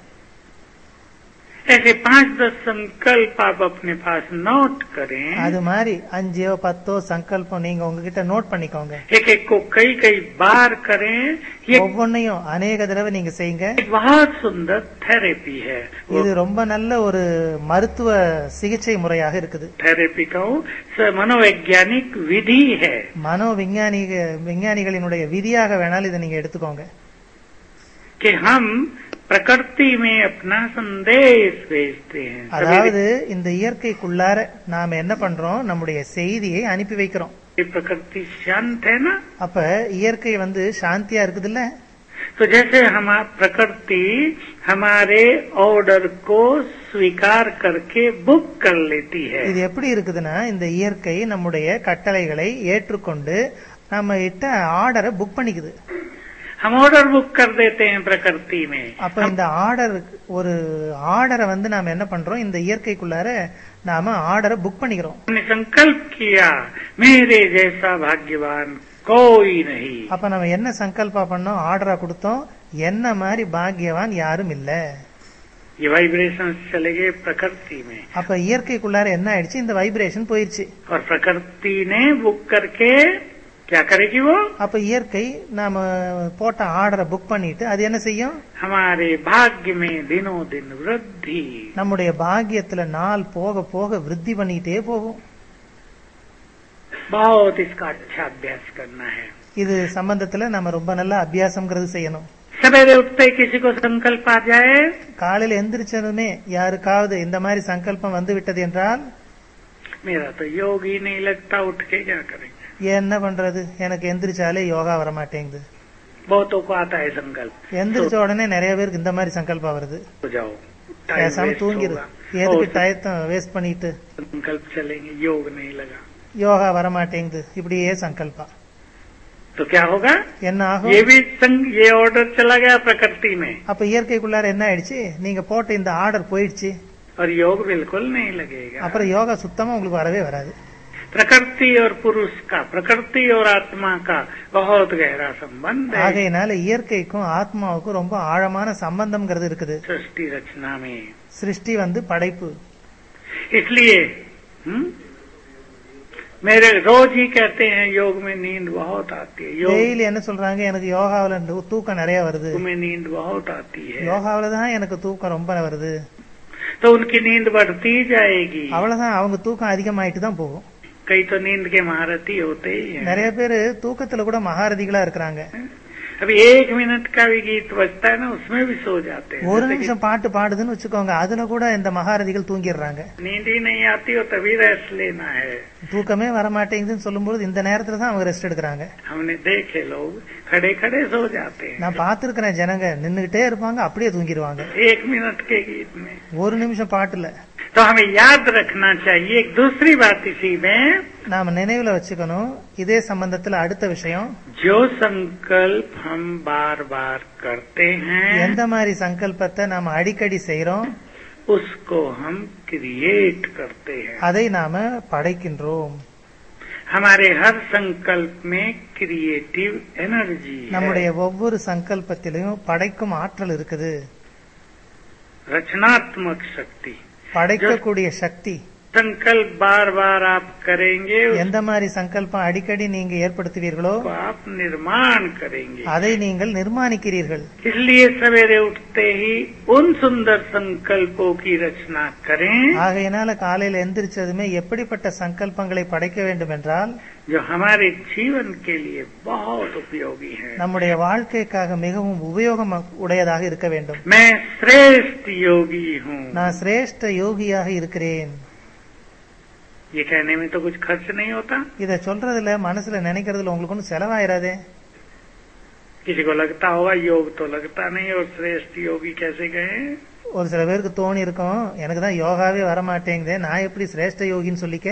ऐसे पांच दस संकल्प आप अपने पास नोट करें அது மாதிரி அஞ்சோ பத்தோ சங்கல்பம் நீங்க உங்ககிட்ட நோட் பண்ணிக்கோங்க एक एक को कई कई बार करें ये ஒவ்வொன்னையும் அநேக தடவை நீங்க செய்யுங்க एक बहुत सुंदर थेरेपी है वो இது ரொம்ப நல்ல ஒரு மருத்துவ சிகிச்சை முறையாக இருக்குது थेरेपी कहूँ स- मनोवैज्ञानिक विधि है மனோ விஞ்ஞானிக விஞ்ஞானிகளினுடைய விதியாக வேணாலும் இதை நீங்க எடுத்துக்கோங்க कि हम प्रकृति में अपना संदेश भेजते हैं सभी அதாவது இந்த இயற்கைக்குள்ளார நாம என்ன பண்றோம் நம்முடைய செய்தியை அனுப்பி வைக்கிறோம் ये प्रकृति शांत है ना அப்ப இயற்கை வந்து சாந்தியா இருக்குதுல்ல तो जैसे हम प्रकृति हमारे ऑर्डर को स्वीकार करके बुक कर लेती है இது எப்படி இருக்குதுன்னா இந்த இயற்கை நம்முடைய கட்டளைகளை ஏற்றுக்கொண்டு நம்ம இட்ட ஆர்டரை புக் பண்ணிக்குது हम ऑर्डर बुक कर देते हैं प्रकृति में அப்ப இந்த ஆர்டர் ஒரு ஆர்டரை வந்து நாம என்ன பண்றோம் இந்த இயற்கைக்குள்ளார நாம ஆர்டரை புக் பண்ணிக்கிறோம் हमने संकल्प किया मेरे जैसा भाग्यवान कोई नहीं அப்ப நம்ம என்ன சங்கல்பா பண்ணோம் ஆர்டரா கொடுத்தோம் என்ன மாதிரி பாக்கியவான் யாரும் இல்ல ये वाइब्रेशन चले गए प्रकृति में அப்ப இயற்கைக்குள்ளார என்ன ஆயிடுச்சு இந்த வைப்ரேஷன் போயிருச்சு और प्रकृति ने बुक करके क्या करेगी वो அப்ப இயற்கை நாம போட்ட ஆர்டரை புக் பண்ணிட்டு அது என்ன செய்யும் हमारे भाग्य में दिनों दिन वृद्धि நம்முடைய பாக்கியத்துல நாள் போக போக விருத்தி பண்ணிக்கிட்டே போகும் बहुत इसका अच्छा अभ्यास करना है இது சம்பந்தத்துல நம்ம ரொம்ப நல்ல அபியாசம்ங்கிறது செய்யணும் सवेरे उठते ही किसी को संकल्प आ जाए காலையில எந்திரிச்சதுமே யாருக்காவது இந்த மாதிரி சங்கல்பம் வந்து விட்டது என்றால் मेरा तो योग ही नहीं लगता उठ के क्या करेंगे என்ன பண்றது எனக்கு எந்திரிச்சாலே யோகா வர மாட்டேங்குது बहुतों को आता है संकल्प எந்திரிச்ச உடனே நிறைய பேருக்கு இந்த மாதிரி சங்கல்பம் வருது हो जाओ टाइम பேசாம वेस्ट தூங்கிரு होगा எதுக்கு और டயத்தை வேஸ்ட் பண்ணிட்டு संकल्प चलेंगे योग नहीं लगा யோகா வர மாட்டேங்குது இப்படியே சங்கல்பா तो क्या होगा என்ன ஆகும் ये भी संग ये ऑर्डर चला गया प्रकृति में அப்ப இயற்கைக்குள்ளார என்ன ஆயிடுச்சு நீங்க போட்ட இந்த ஆர்டர் போயிடுச்சு और योग बिल्कुल नहीं लगेगा அப்புறம் யோகா சுத்தமா உங்களுக்கு வரவே வராது प्रकृति और पुरुष का प्रकृति और आत्मा का बहुत गहरा संबंध है ஆகையினால இயற்கைக்கும் ஆத்மாவுக்கும் ரொம்ப ஆழமான சம்பந்தம்ங்கிறது இருக்குது सृष्टि रचना में சிருஷ்டி வந்து படைப்பு इसलिए हम्म, मेरे रोज ही कहते हैं योग में नींद बहुत आती है योग டெய்லி என்ன சொல்றாங்க எனக்கு யோகாவுல இந்த தூக்கம் நிறைய வருது में नींद बहुत आती है யோகாவில தான் எனக்கு தூக்கம் ரொம்ப வருது तो उनकी नींद बढ़ती जाएगी அவ்வளவுதான் அவங்க தூக்கம் அதிகமாயிட்டு தான் போகும் कई तो नींद के महारथी होते ही हैं நிறைய பேரு தூக்கத்துல கூட மகாரதிகளா இருக்கிறாங்க अभी एक मिनट का भी गीत बजता है ना उसमें भी सो जाते हैं ஒரு जैसे कि நிமிஷம் பாட்டு பாடுதுன்னு வச்சுக்கோங்க அதுல கூட இந்த மகாரதிகள் தூங்கிடுறாங்க नींद ही नहीं आती हो तभी रेस्ट लेना है தூக்கமே வர மாட்டேங்குதுன்னு சொல்லும்போது இந்த நேரத்துல தான் அவங்க ரெஸ்ட் எடுக்கிறாங்க हमने देखे लोग खड़े खड़े सो जाते हैं நான் பார்த்திருக்கிறேன் ஜனங்க நின்னுகிட்டே இருப்பாங்க அப்படியே தூங்கிடுவாங்க एक मिनट के गीत में ஒரு நிமிஷம் பாட்டுல तो हमें याद रखना चाहिए एक दूसरी बात इसी में நாம நினைவுல வச்சுக்கணும் இதே சம்பந்தத்துல அடுத்த விஷயம் जो संकल्प हम बार बार करते हैं எந்த மாதிரி சங்கல்பத்தை நாம அடிக்கடி செய்யறோம் उसको हम क्रिएट करते हैं அதை நாம படைக்கின்றோம் हमारे हर संकल्प में क्रिएटिव एनर्जी நம்முடைய है ஒவ்வொரு சங்கல்பத்திலையும் படைக்கும் ஆற்றல் இருக்குது रचनात्मक शक्ति படைக்கக்கூடிய சக்தி संकल्प बार बार आप करेंगे எந்த மாதிரி சங்கல்பம் அடிக்கடி நீங்க ஏற்படுத்துவீர்களோ उसको आप निर्माण करेंगे அதை நீங்கள் நிர்மாணிக்கிறீர்கள் इसलिए सवेरे उठते ही उन सुंदर संकल्पों की रचना करें ஆகையினால காலையில எந்திரிச்சதுமே எப்படிப்பட்ட சங்கல்பங்களை படைக்க வேண்டும் என்றால் जो हमारे जीवन के लिए बहुत उपयोगी है நம்முடைய வாழ்க்கைக்காக மிகவும் உபயோகம் உடையதாக இருக்க வேண்டும் मैं श्रेष्ठ योगी हूँ நான் சிரேஷ்ட யோகியாக இருக்கிறேன் ये कहने में तो कुछ खर्च नहीं होता இத சொல்றதுல மனசுல நினைக்கிறதுல உங்களுக்கு ஒன்றும் செலவாயிராதே किसी को लगता होगा योग तो लगता नहीं और श्रेष्ठ योगी कैसे गए ஒரு சில பேருக்கு தோணி இருக்கும் எனக்கு தான் யோகாவே வர மாட்டேங்குதே நான் எப்படி சிரேஷ்ட யோகின்னு சொல்லிக்க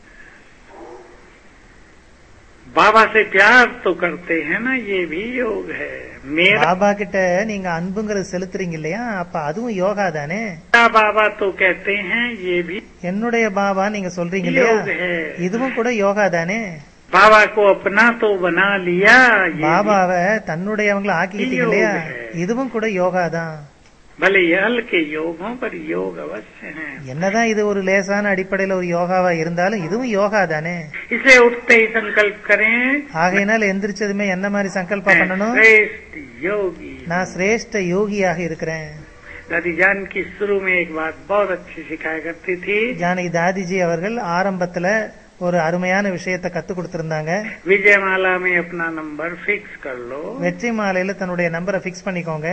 बाबा से प्यार तो करते हैं ना ये भी योग है मेरा பாபா கிட்ட நீங்க அன்புங்கிறது செலுத்துறீங்க இல்லையா அப்ப அதுவும் யோகா தானே बाबा तो कहते हैं ये भी என்னுடைய பாபா நீங்க சொல்றீங்க இல்லையா योग है இதுவும் கூட யோகா தானே बाबा को अपना तो बना लिया ये भी பாபாவை தன்னுடையவங்கள ஆக்கிக்கிட்டீங்க இல்லையா இதுவும் கூட யோகா தான் भले ये हल्के योग हों पर योग अवश्य है என்னதான் இது ஒரு லேசான அடிப்படையில ஒரு யோகாவா இருந்தாலும் இதுவும் யோகா தானே इसलिए उठते ही संकल्प करें ஆகையினால எந்திரிச்சதுமே என்ன மாதிரி சங்கல்பம் मैं பண்ணணும் श्रेष्ठ योगी நான் சிரேஷ்ட யோகியாக இருக்கிறேன் दादी जान की शुरू में एक बात बहुत अच्छी सिखाया करती थी ஜானகி தாதிஜி அவர்கள் ஆரம்பத்துல ஒரு அருமையான விஷயத்தை கத்து கொடுத்திருந்தாங்க विजयमाला में अपना नंबर फिक्स कर लो வெற்றி மாலையில தன்னுடைய நம்பரை பிக்ஸ் பண்ணிக்கோங்க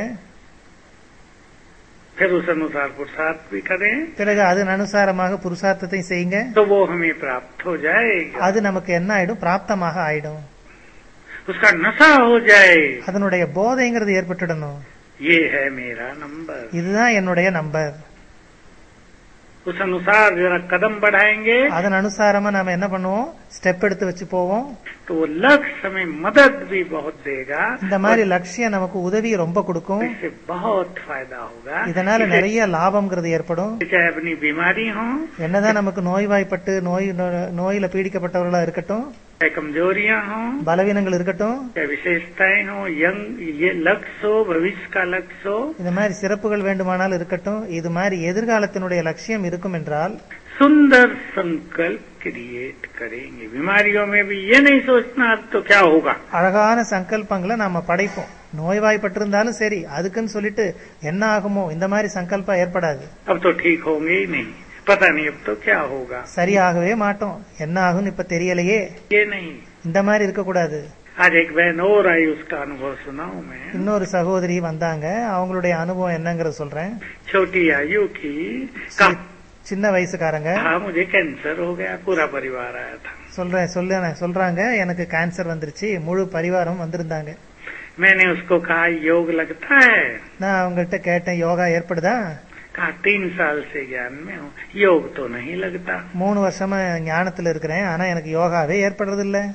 फिर उस अनुसार पुरुषार्थ भी करें பிறகு அதன் அனுசாரமாக புருஷார்த்தத்தை செய்யுங்க तो वो हमें प्राप्त हो जाएगा அது நமக்கு என்ன ஆயிடும் பிராப்தமாக ஆயிடும் उसका नशा हो जाए அதனுடைய போதைங்கிறது ஏற்பட்டுடணும் ये है मेरा नंबर இதுதான் என்னுடைய நம்பர் उस अनुसार जरा कदम बढ़ाएंगे அதன் அனுசாரமா நாம என்ன பண்ணுவோம் ஸ்டெப் எடுத்து வச்சு போவோம் तो वो लक्ष्य हमें मदद भी बहुत देगा இந்த மாதிரி லட்சியம் நமக்கு உதவி ரொம்ப கொடுக்கும் इससे बहुत फायदा होगा இதனால इसे- நிறைய லாபம்ங்கிறது ஏற்படும் चाहे अपनी बीमारी हो என்னதான் நமக்கு நோய்வாய்ப்பட்டு நோய் நோயில பீடிக்கப்பட்டவர்களா இருக்கட்டும் चाहे कमजोरियां हो பலவீனங்கள் இருக்கட்டும் चाहे विशेषताएं हो यंग ये लक्ष्य हो भविष्य का लक्ष्य हो இந்த மாதிரி சிறப்புகள் வேண்டுமானால் இருக்கட்டும் இது மாதிரி எதிர்காலத்தினுடைய லட்சியம் இருக்கும் என்றால் सुंदर संकल्प क्रिएट करेंगे बीमारियों में भी ये नहीं सोचना अब तो क्या होगा அழகான சங்கல்பங்களை நாம படைப்போம் நோய்வாய்ப்பட்டிருந்தாலும் சரி அதுக்குன்னு சொல்லிட்டு என்ன ஆகுமோ இந்த மாதிரி சங்கல்பம் ஏற்படாது अब तो ठीक होंगे ही नहीं पता नहीं अब तो क्या होगा சரியாகவே மாட்டோம் என்ன ஆகும்னு இப்ப தெரியலையே ये नहीं இந்த மாதிரி இருக்கக்கூடாது आज एक बहन और आई उसका अनुभव सुनाऊं मैं இன்னொரு சகோதரி வந்தாங்க அவங்களுடைய அனுபவம் என்னங்கறத சொல்றேன் छोटी आयु की का சின்ன வயசுக்காரங்க हाँ मुझे कैंसर हो गया पूरा परिवार आया था சொல்றேன் சொல்ல சொல்றாங்க எனக்கு கேன்சர் வந்துருச்சு முழு பரிவாரம் வந்திருந்தாங்க मैंने उसको कहा योग लगता है நான் அவங்கள்ட்ட கேட்டேன் யோகா ஏற்படுதா कहा तीन साल से ज्ञान में हूँ योग तो नहीं लगता மூணு வருஷமா ஞானத்துல இருக்கிறேன் ஆனா எனக்கு யோகாவே ஏற்படுறது இல்ல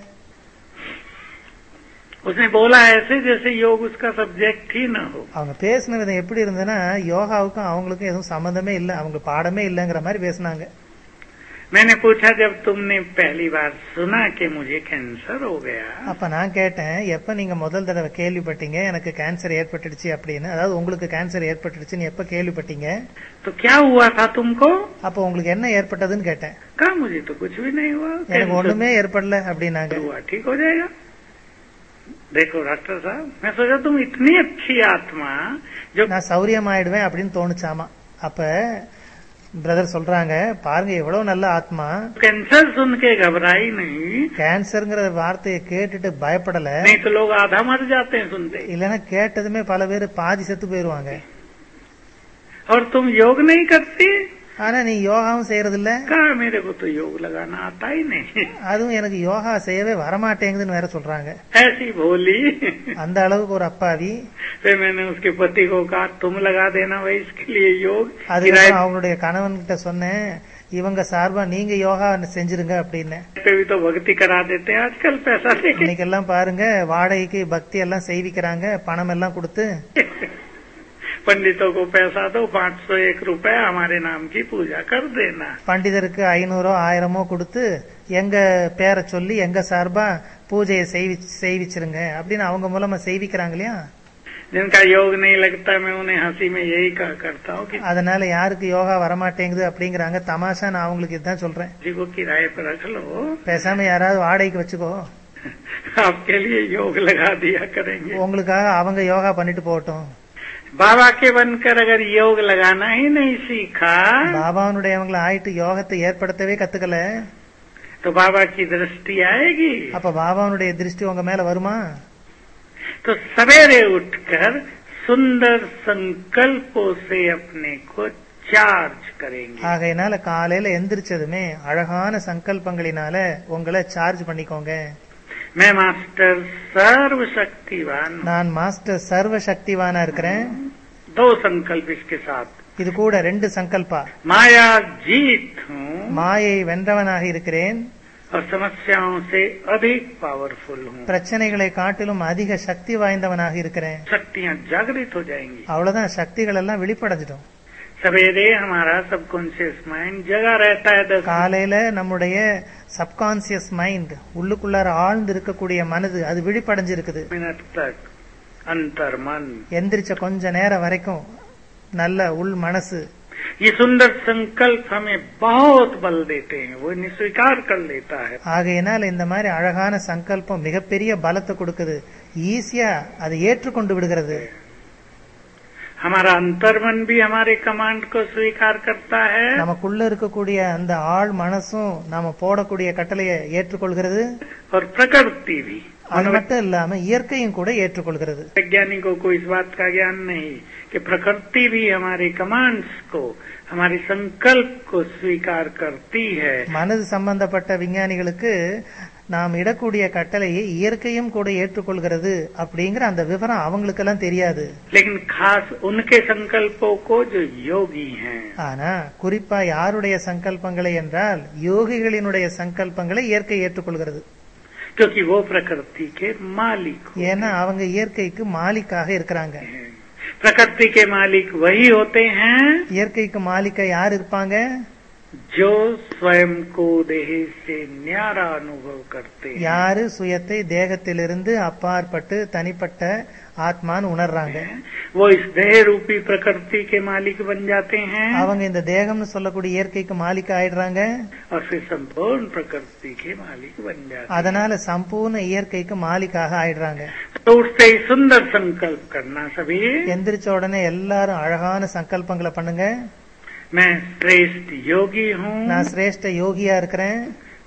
उसने बोला ऐसे जैसे योग उसका सब्जेक्ट ही न हो அவங்க பேசின விதம் எப்படி இருந்ததுன்னா யோகாவுக்கும் அவங்களுக்கும் எதுவும் சம்பந்தமே இல்ல அவங்க பாடமே இல்லங்கிற மாதிரி பேசினாங்க मैंने पूछा जब तुमने पहली बार सुना कि मुझे कैंसर हो गया அப்ப நான் கேட்டேன் எப்ப நீங்க முதல் தடவை கேள்விப்பட்டீங்க எனக்கு கேன்சர் ஏற்பட்டுடுச்சு அப்படின்னு அதாவது உங்களுக்கு கேன்சர் ஏற்பட்டுடுச்சுன்னு எப்ப கேள்விப்பட்டீங்க तो क्या हुआ था तुमको அப்ப உங்களுக்கு என்ன ஏற்பட்டதுன்னு கேட்டேன் कहा मुझे तो कुछ भी नहीं हुआ எனக்கு कैंसर ஒண்ணுமே ஏற்படல அப்படின்னாங்க हुआ ठीक हो जाएगा देखो डॉक्टर साहब मैं सोचा तुम इतनी अच्छी आत्मा जो நான் சௌரியமாயிடுவேன் அப்படின்னு தோணுச்சாமா அப்ப பிரதர் சொல்றாங்க பாருங்க எவ்வளவு நல்ல ஆத்மா कैंसर सुन के घबराई नहीं கேன்சர்ங்கிற வார்த்தையை கேட்டுட்டு பயப்படல नहीं तो लोग आधा मर जाते हैं सुनते ही। இல்லைன்னா கேட்டதுமே பல பேர் பாதி செத்து போயிருவாங்க और तुम योग नहीं करती ஆனா நீ யோகாவும் செய்யறது இல்ல कहा मेरे को तो योग लगाना आता ही नहीं அதுவும் எனக்கு யோகா செய்யவே வரமாட்டேங்குதுன்னு வேற சொல்றாங்க ऐसी भोली அந்த அளவுக்கு ஒரு அப்பாவி फिर मैंने उसके पति को कहा तुम लगा देना भाई इसके लिए योग किराए அதுக்கப்புறம் அவங்களுடைய கணவன் கிட்ட சொன்னேன் இவங்க சார்பா நீங்க யோகா செஞ்சிருங்க அப்படின்னு पे भी तो भक्ति करा देते हैं आजकल पैसा लेके இன்னைக்கெல்லாம் பாருங்க வாடகைக்கு பக்தி எல்லாம் செய்விக்கிறாங்க பணம் எல்லாம் கொடுத்து पंडितों को पैसा दो पाँच सौ एक रुपए हमारे नाम की पूजा कर देना பண்டிதருக்கு ஐநூறோ ஆயிரமோ கொடுத்து எங்க பேரை சொல்லி எங்க சார்பா பூஜையை செய்வி செய்விச்சிருங்க அப்படின்னு அவங்க மூலமா செய்விக்கிறாங்க இல்லையா जिनका योग नहीं लगता मैं उन्हें हंसी में यही कहा करता हूँ कि அதனால யாருக்கு யோகா வரமாட்டேங்குது அப்படிங்கிறாங்க தமாஷா நான் அவங்களுக்கு இதுதான் சொல்றேன் जी को किराए पर रख लो பேசாம யாராவது வாடகைக்கு வச்சுக்கோ आपके लिए योग लगा दिया करेंगे உங்களுக்காக அவங்க யோகா பண்ணிட்டு போகட்டும் बाबा के बनकर अगर योग लगाना ही नहीं सीखा பாபாவுடையவங்கள ஆயிட்டு யோகத்தை ஏற்படுத்தவே கத்துக்கல तो बाबा की दृष्टि आएगी அப்ப பாபாவுடைய திருஷ்டி உங்க மேல வருமா तो सवेरे उठकर सुंदर संकल्पों से अपने को चार्ज करेंगे ஆகையினால காலையில எந்திரிச்சதுமே அழகான சங்கல்பங்களினால உங்களை சார்ஜ் பண்ணிக்கோங்க मैं मास्टर सर्वशक्तिवान நான் மாஸ்டர் சர்வ சக்திவானா இருக்கிறேன் दो संकल्प इसके साथ இது கூட ரெண்டு சங்கல்பா माया जीत हूँ மாயை வென்றவனாக இருக்கிறேன் और समस्याओं से अधिक पावरफुल हूँ பிரச்சனைகளை காட்டிலும் அதிக சக்தி வாய்ந்தவனாக இருக்கிறேன் शक्तियाँ जागृत हो जाएंगी அவ்வளவுதான் சக்திகள் எல்லாம் வெளிப்படைஞ்சிடும் सवेरे हमारा सबकॉन्शियस माइंड जगा रहता है दस காலையில நம்முடைய சப்கான்சியஸ் மைண்ட் உள்ளுக்குள்ளார ஆழ்ந்து இருக்கக்கூடிய மனது அது விழிப்படைஞ்சிருக்குது मिनट तक अंतर मन எந்திரிச்ச கொஞ்ச நேரம் வரைக்கும் நல்ல உள் மனசு ये सुंदर संकल्प हमें बहुत बल देते हैं वो इन्हें स्वीकार कर लेता है ஆகையினால் இந்த மாதிரி அழகான சங்கல்பம் மிகப்பெரிய பலத்தை கொடுக்குது ஈஸியா அதை ஏற்றுக்கொண்டு விடுகிறது हमारा अंतर्मन भी हमारे कमांड को स्वीकार करता है நமக்குள்ள இருக்கக்கூடிய அந்த ஆழ் மனசும் நாம போடக்கூடிய கட்டளையை ஏற்றுக்கொள்கிறது और प्रकृति भी அது மட்டும் இல்லாம இயற்கையும் கூட ஏற்றுக்கொள்கிறது वैज्ञानिकों को इस बात का ज्ञान नहीं कि प्रकृति भी हमारे कमांड्स को हमारे संकल्प को स्वीकार करती है மனது சம்பந்தப்பட்ட விஞ்ஞானிகளுக்கு நாம் இடக்கூடிய கட்டளையை இயற்கையும் கூட ஏற்றுக்கொள்கிறது அப்படிங்கிற அந்த விவரம் அவங்களுக்கெல்லாம் தெரியாது लेकिन खास उनके संकल्पों को जो योगी हैं ஆனா குறிப்பா யாருடைய சங்கல்பங்களை என்றால் யோகிகளினுடைய சங்கல்பங்களை இயற்கை ஏற்றுக்கொள்கிறது क्योंकि वो प्रकृति के मालिक होते ஏன்னா அவங்க இயற்கைக்கு மாலிக்காக இருக்கிறாங்க हैं प्रकृति के मालिक वही होते हैं இயற்கைக்கு மாலிக்கா யார் இருப்பாங்க जो स्वयं को देह से न्यारा अनुभव करते हैं யாரு சுயத்தை தேகத்திலிருந்து அப்பாற்பட்டு தனிப்பட்ட ஆத்மான்னு உணர்றாங்க वो इस देह रूपी प्रकृति के मालिक बन जाते हैं அவங்க இந்த தேகம்னு சொல்லக்கூடிய இயற்கைக்கு மாலிக்க ஆயிடுறாங்க और फिर संपूर्ण प्रकृति के मालिक बन जाते அதனால சம்பூர்ண இயற்கைக்கு மாலிக்காக ஆயிடுறாங்க हैं तो उससे ही सुंदर संकल्प करना सभी எந்திரிச்ச உடனே எல்லாரும் அழகான சங்கல்பங்களை பண்ணுங்க मैं श्रेष्ठ योगी हूँ நான் சிரேஷ்ட யோகியா இருக்கிறேன்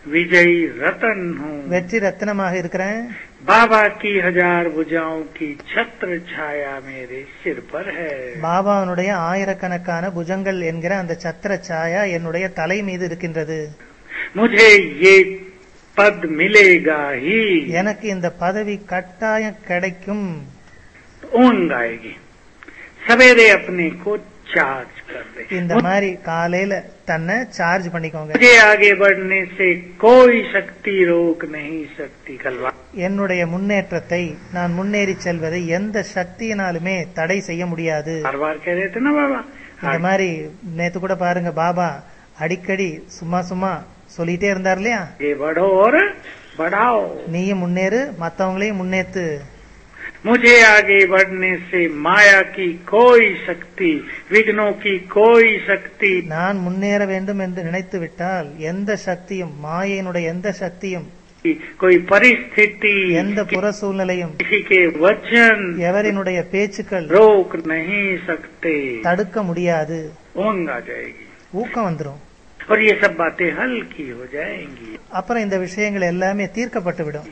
विजयी रतन हूँ வெற்றி ரத்தினமாக இருக்கிறேன் बाबा की हजार भुजाओं की छत्र छाया मेरे सिर पर है பாபாவனுடைய ஆயிரக்கணக்கான புஜங்கள் என்கிற அந்த சத்திர சாயா என்னுடைய தலை மீது இருக்கின்றது मुझे ये पद मिलेगा ही எனக்கு இந்த பதவி கட்டாயம் கிடைக்கும் ऊंग आएगी सवेरे अपने को चार्ज कर दे இந்த மாதிரி காலையில தன்னை சார்ஜ் பண்ணிக்கோங்க मुझे आगे बढ़ने से कोई शक्ति रोक नहीं सकती कलवा என்னுடைய முன்னேற்றத்தை நான் முன்னேறி செல்வதை எந்த சக்தியினாலுமே தடை செய்ய முடியாது बार बार कह रहे थे ना बाबा இந்த மாதிரி நேத்து கூட பாருங்க பாபா அடிக்கடி சும்மா சும்மா சொல்லிட்டே இருந்தார் இல்லையா आगे बढ़ो और बढ़ाओ நீயும் முன்னேறு மத்தவங்களையும் முன்னேத்து मुझे आगे बढ़ने से माया की कोई शक्ति विघ्नों की कोई शक्ति நான் முன்னேற வேண்டும் என்று நினைத்து விட்டால் எந்த சக்தியும் மாயையினுடைய எந்த சக்தியும் कोई परिस्थिति எந்த புற சூழ்நிலையும் किसी के वचन எவரினுடைய பேச்சுக்கள் रोक नहीं सकते தடுக்க முடியாது उमंग आ जाएगी ஊக்கம் வந்துரும் और ये सब बातें हल्की हो जाएंगी அப்புறம் இந்த விஷயங்கள் எல்லாமே தீர்க்கப்பட்டு விடும்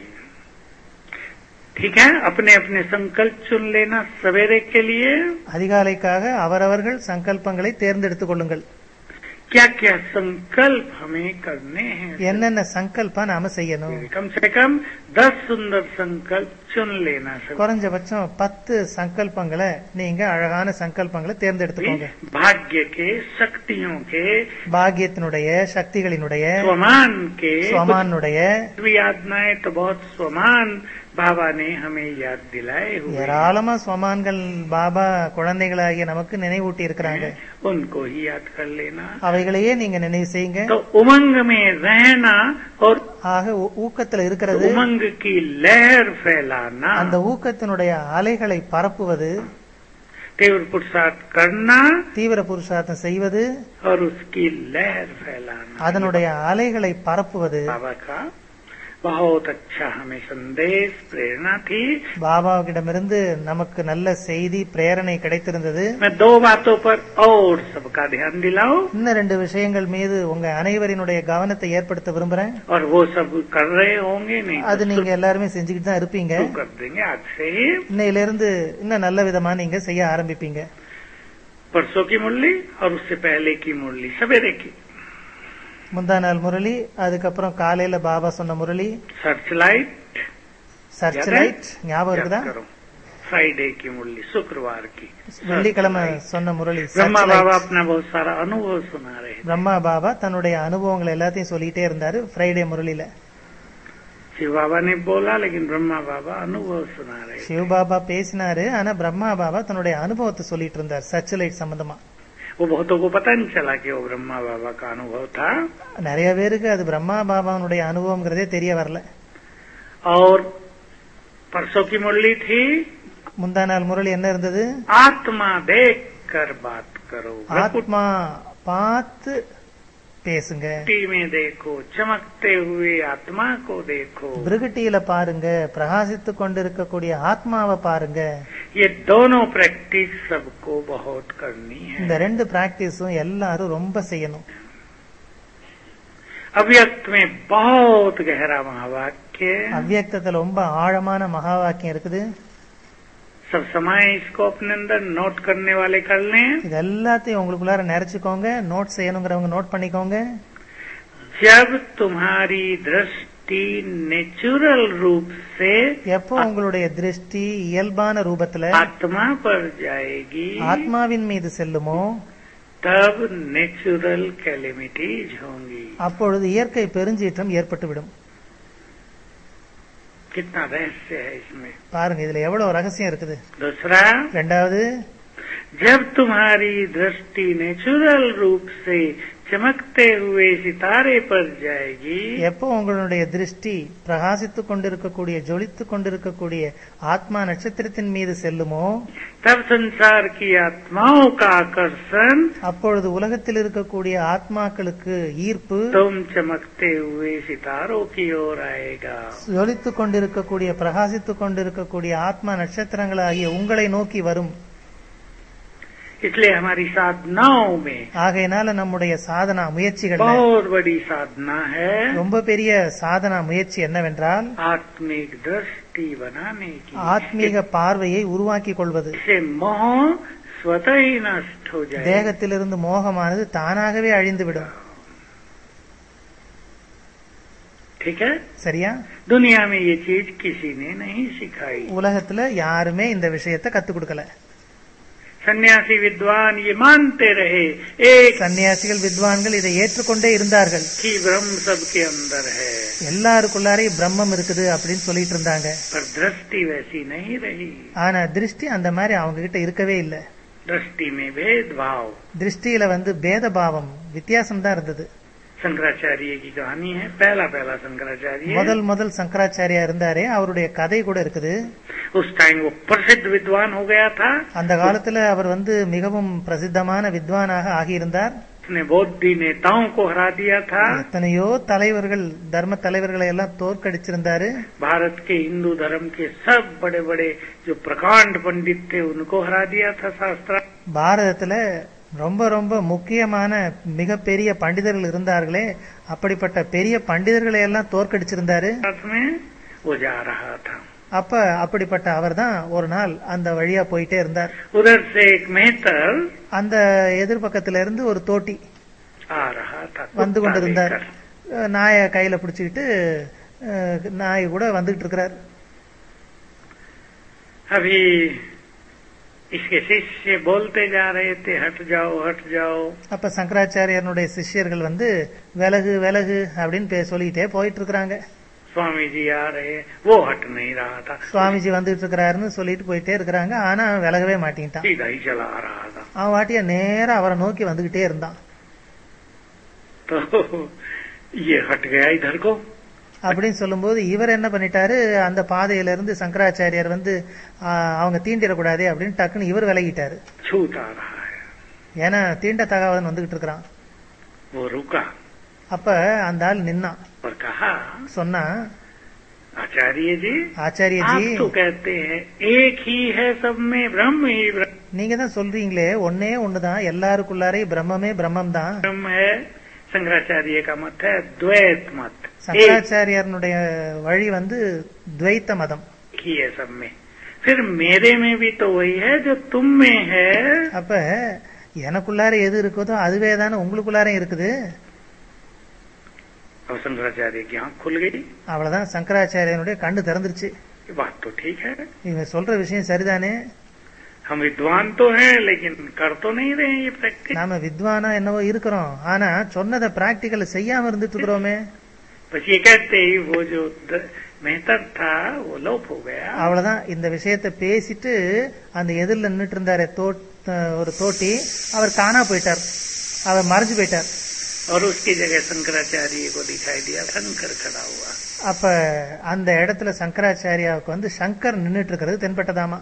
ठीक है अपने अपने संकल्प चुन लेना सवेरे के लिए அதிகாலைக்காக அவரவர்கள் சங்கல்பங்களை தேர்ந்தெடுத்துக் கொள்ளுங்கள் क्या क्या संकल्प हमें करने हैं என்னென்ன சங்கல்பா நாம செய்யணும் कम से कम दस सुंदर संकल्प चुन लेना सभी குறைஞ்சபட்சம் பத்து சங்கல்பங்களை நீங்க அழகான சங்கல்பங்களை தேர்ந்தெடுத்துக்கோங்க भाग्य के शक्तियों के பாக்கியத்தினுடைய சக்திகளினுடைய स्वमान के சுவமானுடைய कुछ भी याद न आए तो बहुत स्वमान बाबा ने हमें याद दिलाए हुए ஏராளமா சுவமான்கள் பாபா குழந்தைகளாகிய நமக்கு நினைவூட்டி இருக்கிறாங்க हैं। उनको ही याद कर लेना அவைகளையே நீங்க நினைவு செய்யுங்க तो उमंग में रहना और ஆக ஊ- ஊக்கத்துல இருக்கிறது उमंग की लहर फैलाना அந்த ஊக்கத்தினுடைய அலைகளை பரப்புவது तीव्र पुरुषार्थ करना தீவிர புருஷார்த்தம் செய்வது और उसकी लहर फैलाना அதனுடைய அலைகளை பரப்புவது बाबा का बहुत अच्छा हमें संदेश प्रेरणा थी பாபாவிடமிருந்து நமக்கு நல்ல செய்தி பிரேரணை கிடைத்திருந்தது मैं दो बातों पर और सबका ध्यान दिलाऊं இன்னும் ரெண்டு விஷயங்கள் மீது உங்க அனைவரினுடைய கவனத்தை ஏற்படுத்த விரும்புறேன் और वो सब कर रहे होंगे नहीं அது तो நீங்க எல்லாருமே செஞ்சுக்கிட்டு தான் இருப்பீங்க शुरू कर देंगे आज से ही இன்னையில இருந்து இன்னும் நல்ல விதமா நீங்க செய்ய ஆரம்பிப்பீங்க परसों की मुरली और उससे पहले की मुरली सवेरे की முந்தா நாள் முரளி அதுக்கப்புறம் காலையில பாபா சொன்ன முரளி सर्च लाइट சர்ச் याद है? லைட் ஞாபகம் இருக்குதா करो फ्राइडे की मुरली शुक्रवार की வெள்ளிக்கிழமை சொன்ன முரளி ब्रह्मा Search बाबा Light. अपना बहुत सारा अनुभव सुना रहे हैं பிரம்மா பாபா தன்னுடைய அனுபவங்கள் எல்லாத்தையும் சொல்லிட்டே இருந்தாரு ஃப்ரைடே முரளியில शिव बाबा ने बोला लेकिन ब्रह्मा बाबा अनुभव सुना रहे हैं சிவ பாபா பேசினாரு ஆனா பிரம்மா பாபா தன்னுடைய அனுபவத்தை சொல்லிட்டு இருந்தார் சர்ச் லைட் சம்பந்தமா वो बहुतों को पता नहीं चला कि वो ब्रह्मा बाबा का अनुभव था நிறைய பேருக்கு அது பிரம்மா பாபாவுடைய அனுபவம்ங்கிறதே தெரிய வரல और परसों की मुरली थी முந்தா நாள் முரளி என்ன இருந்தது आत्मा देख कर बात करो ஆத்மா பார்த்து பேசுங்க प्रकृति में देखो चमकते हुए आत्मा को देखो பிருகட்டியில பாருங்க பிரகாசித்து கொண்டிருக்கக்கூடிய ஆத்மாவை பாருங்க ये दोनों प्रैक्टिस सबको बहुत करनी இந்த है ரெண்டு பிராக்டிஸும் எல்லாரும் ரொம்ப செய்யணும் अव्यक्त में बहुत गहरा महावाक्य அவ்வியக்தத்துல ரொம்ப ஆழமான மகா வாக்கியம் இருக்குது सब समय इसको अपने अंदर नोट करने वाले कर लें இது எல்லாத்தையும் உங்களுக்குள்ளார நிறைச்சுக்கோங்க நோட் செய்யணுங்கிறவங்க நோட் பண்ணிக்கோங்க जब तुम्हारी दृष्टि नेचुरल रूप से எப்போ உங்களுடைய திருஷ்டி இயல்பான ரூபத்துல आत्मा पर जाएगी ஆத்மாவின் மீது செல்லுமோ तब नेचुरल कैलेमिटीज होंगी அப்பொழுது இயற்கை பெருஞ்சீற்றம் ஏற்பட்டுவிடும் कितना रहस्य है इसमें பாருங்க இதுல எவ்வளவு ரகசியம் இருக்குது दूसरा ரெண்டாவது जब तुम्हारी दृष्टि नेचुरल रूप से चमकते हुए सितारे पर जाएगी எப்போ உங்களுடைய திருஷ்டி பிரகாசித்துக் கொண்டிருக்கக்கூடிய ஜொலித்துக் கொண்டிருக்கக்கூடிய ஆத்மா நட்சத்திரத்தின் மீது செல்லுமோ तब संसार की आत्माओं का आकर्षण அப்பொழுது உலகத்தில் இருக்கக்கூடிய ஆத்மாக்களுக்கு ஈர்ப்பு तुम चमकते हुए सितारों की ओर आएगा ஜொலித்துக் கொண்டிருக்கக்கூடிய பிரகாசித்துக் கொண்டிருக்கக்கூடிய ஆத்மா நட்சத்திரங்களாகிய உங்களை நோக்கி வரும் इसलिए हमारी साधनाओं में ஆகையினால நம்முடைய சாதனா முயற்சிகள்ல बहुत बड़ी साधना है ரொம்ப பெரிய சாதனா முயற்சி என்னவென்றால் आत्मिक दृष्टि बनाने की ஆத்மீக பார்வையை உருவாக்கி கொள்வது इससे मोह स्वतः ही नष्ट हो जाए தேகத்திலிருந்து மோகமானது தானாகவே அழிந்துவிடும் ठीक है சரியா दुनिया में ये चीज किसी ने नहीं सिखाई உலகத்துல யாருமே இந்த விஷயத்தை கத்துக் கொடுக்கல सन्यासी विद्वान ये मानते रहे एक சன்னியாசிகள் வித்வான்கள் இதை ஏற்றுக்கொண்டே இருந்தார்கள் ही ब्रह्म सबके अंदर है எல்லாருக்குள்ளாரையும் பிரம்மம் இருக்குது அப்படின்னு சொல்லிட்டு இருந்தாங்க पर दृष्टि वैसी नहीं रही ஆனா திருஷ்டி அந்த மாதிரி அவங்க கிட்ட இருக்கவே இல்லை दृष्टि में भेदभाव திருஷ்டியில வந்து பேத பாவம் வித்தியாசம் தான் இருந்தது शंकराचार्य की कहानी है पहला पहला शंकराचार्य முதல் முதல் சங்கராச்சாரியா இருந்தாரே அவருடைய கதை கூட இருக்குது उस टाइम वो प्रसिद्ध विद्वान हो गया था அந்த காலத்துல அவர் வந்து மிகவும் பிரசித்தமான வித்வானாக ஆகியிருந்தார் उसने बौद्धी नेताओं को हरा दिया था எத்தனையோ தலைவர்கள் தர்ம தலைவர்களை எல்லாம் தோற்கடிச்சிருந்தாரு भारत के हिंदू धर्म के सब बड़े बड़े जो प्रकांड पंडित थे उनको हरा दिया था शास्त्र பாரதத்துல ரொம்ப ரொம்ப முக்கியமான மிகப்பெரிய பண்டிதர்கள் இருந்தார்களே அப்படிப்பட்ட பெரிய பண்டிதர்களை எல்லாம் தோற்கடிச்சிருந்தாரு में वो जा रहा था அப்ப அப்படிப்பட்ட அவர் தான் ஒரு நாள் அந்த வழியா போயிட்டே இருந்தார் उधर से एक मेहतर அந்த எதிர்பக்கத்துல இருந்து ஒரு தோட்டி आ रहा था வந்து कुत्ता கொண்டிருந்தார் लेकर। அஹ் நாயை கையில பிடிச்சுக்கிட்டு அஹ், நாய் கூட வந்துகிட்டு இருக்கிறார் अभी इसके शिष्य बोलते जा रहे थे हट जाओ हट जाओ அப்ப சங்கராச்சாரியனுடைய சிஷ்யர்கள் வந்து விலகு விலகு அப்படின்னு பே- சொல்லிட்டே போயிட்டு இருக்கிறாங்க स्वामी जी आ रहे वो हट नहीं रहा था சுவாமிஜி வந்துட்டு இருக்கிறாருன்னு சொல்லிட்டு போயிட்டே இருக்கிறாங்க ஆனா அவன் விலகவே மாட்டேங்கிட்டான் सीधा ही चला आ रहा था அவன் வாட்டிய நேரா அவரை நோக்கி வந்துகிட்டே இருந்தான் तो ये हट गया इधर को அப்படின்னு சொல்லும்போது இவர் என்ன பண்ணிட்டாரு அந்த பாதையில இருந்து சங்கராச்சாரியார் வந்து ஆ, அவங்க தீண்டிடக்கூடாதே அப்படின்னு டக்குன்னு இவர் விலகிட்டாரு छूता रहा है ஏன்னா தீண்ட தகாவதன் வந்துகிட்டு இருக்கிறான் वो रुका அப்ப அந்த ஆள் நின்னான் और कहा சொன்னா आचार्य जी ஆச்சாரியஜி आप तो कहते हैं एक ही है सब में ब्रह्म ही ब्रह्म நீங்க தான் சொல்றீங்களே ஒன்னே ஒண்ணுதான் எல்லாருக்குள்ளாரே பிரம்மமே பிரம்மம் தான் है शंकराचार्य का मत है द्वैत मत एक சங்கராச்சாரியனுடைய வழி வந்து துவைத்த மதம் ही है सब में फिर मेरे में भी तो वही है जो तुम में है அப்ப எனக்குள்ளார எது இருக்குதோ அதுவே தானே உங்களுக்குள்ளார இருக்குது और शंकराचार्य की आंख खुल गई அவ்வளவுதான் சங்கராச்சாரியனுடைய கண்ணு திறந்துருச்சு ये बात तो ठीक है இவங்க சொல்ற விஷயம் சரிதானே हम विद्वान तो हैं लेकिन कर तो नहीं रहे हैं ये प्रैक्टिस நாம வித்வானா என்னவோ இருக்கிறோம் ஆனா சொன்னதை பிராக்டிக்கல் செய்யாம இருந்துட்டு இருக்கிறோமே बस ये कहते ही वो जो द- मेहतर था वो लोप हो गया அவ்வளவுதான் இந்த விஷயத்தை பேசிட்டு அந்த எதிரில் நின்னுட்டு இருந்தாரு தோ- ஒரு தோட்டி அவர் காணா போயிட்டார் அவர் மறைஞ்சு போயிட்டார் और उसकी जगह शंकराचार्य को दिखाई दिया शंकर खड़ा हुआ அப்ப அந்த இடத்துல சங்கராச்சாரியாவுக்கு வந்து சங்கர் நின்னுட்டு இருக்கிறது தென்பட்டதாமா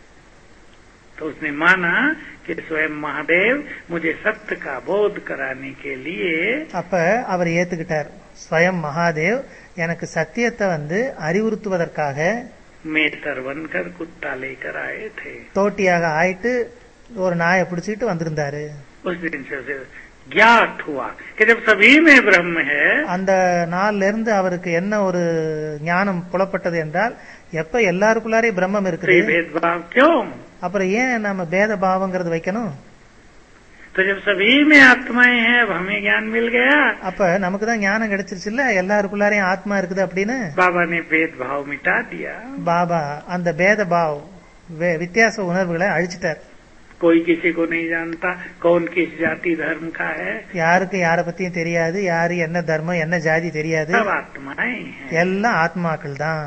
तो उसने माना कि स्वयं महादेव मुझे सत्य का बोध कराने के लिए அப்ப அவர் ஏத்துக்கிட்டார் ஸ்வயம் மகாதேவ் எனக்கு சத்தியத்தை வந்து அறிவுறுத்துவதற்காக मेहतर बनकर कुत्ता लेकर आए थे தோட்டியாக ஆயிட்டு ஒரு நாயை பிடிச்சிட்டு வந்திருந்தாரு उस दिन से उसे ज्ञात हुआ कि जब सभी में ब्रह्म है அந்த நாள்ல இருந்து அவருக்கு என்ன ஒரு ஞானம் புலப்பட்டது என்றால் எப்ப எல்லாருக்குள்ளாரே பிரம்மம் तो ये இருக்குது भेदभाव क्यों அப்புறம் ஏன் நம்ம பேத பாவங்கிறது வைக்கணும் तो जब सभी में आत्माएं हैं अब हमें ज्ञान मिल गया அப்ப நமக்கு தான் ஞானம் கிடைச்சிருச்சு இல்ல எல்லாருக்குள்ளாரையும் ஆத்மா இருக்குது அப்படின்னு बाबा ने भेदभाव मिटा दिया பாபா அந்த பேத பாவ் வே- வித்தியாச உணர்வுகளை அழிச்சிட்டார் कोई किसी को नहीं जानता कौन किस जाति धर्म का है யாருக்கு யார பத்தியும் தெரியாது யாரு என்ன தர்மம் என்ன ஜாதி தெரியாது सब आत्माएं हैं எல்லாம் ஆத்மாக்கள் தான்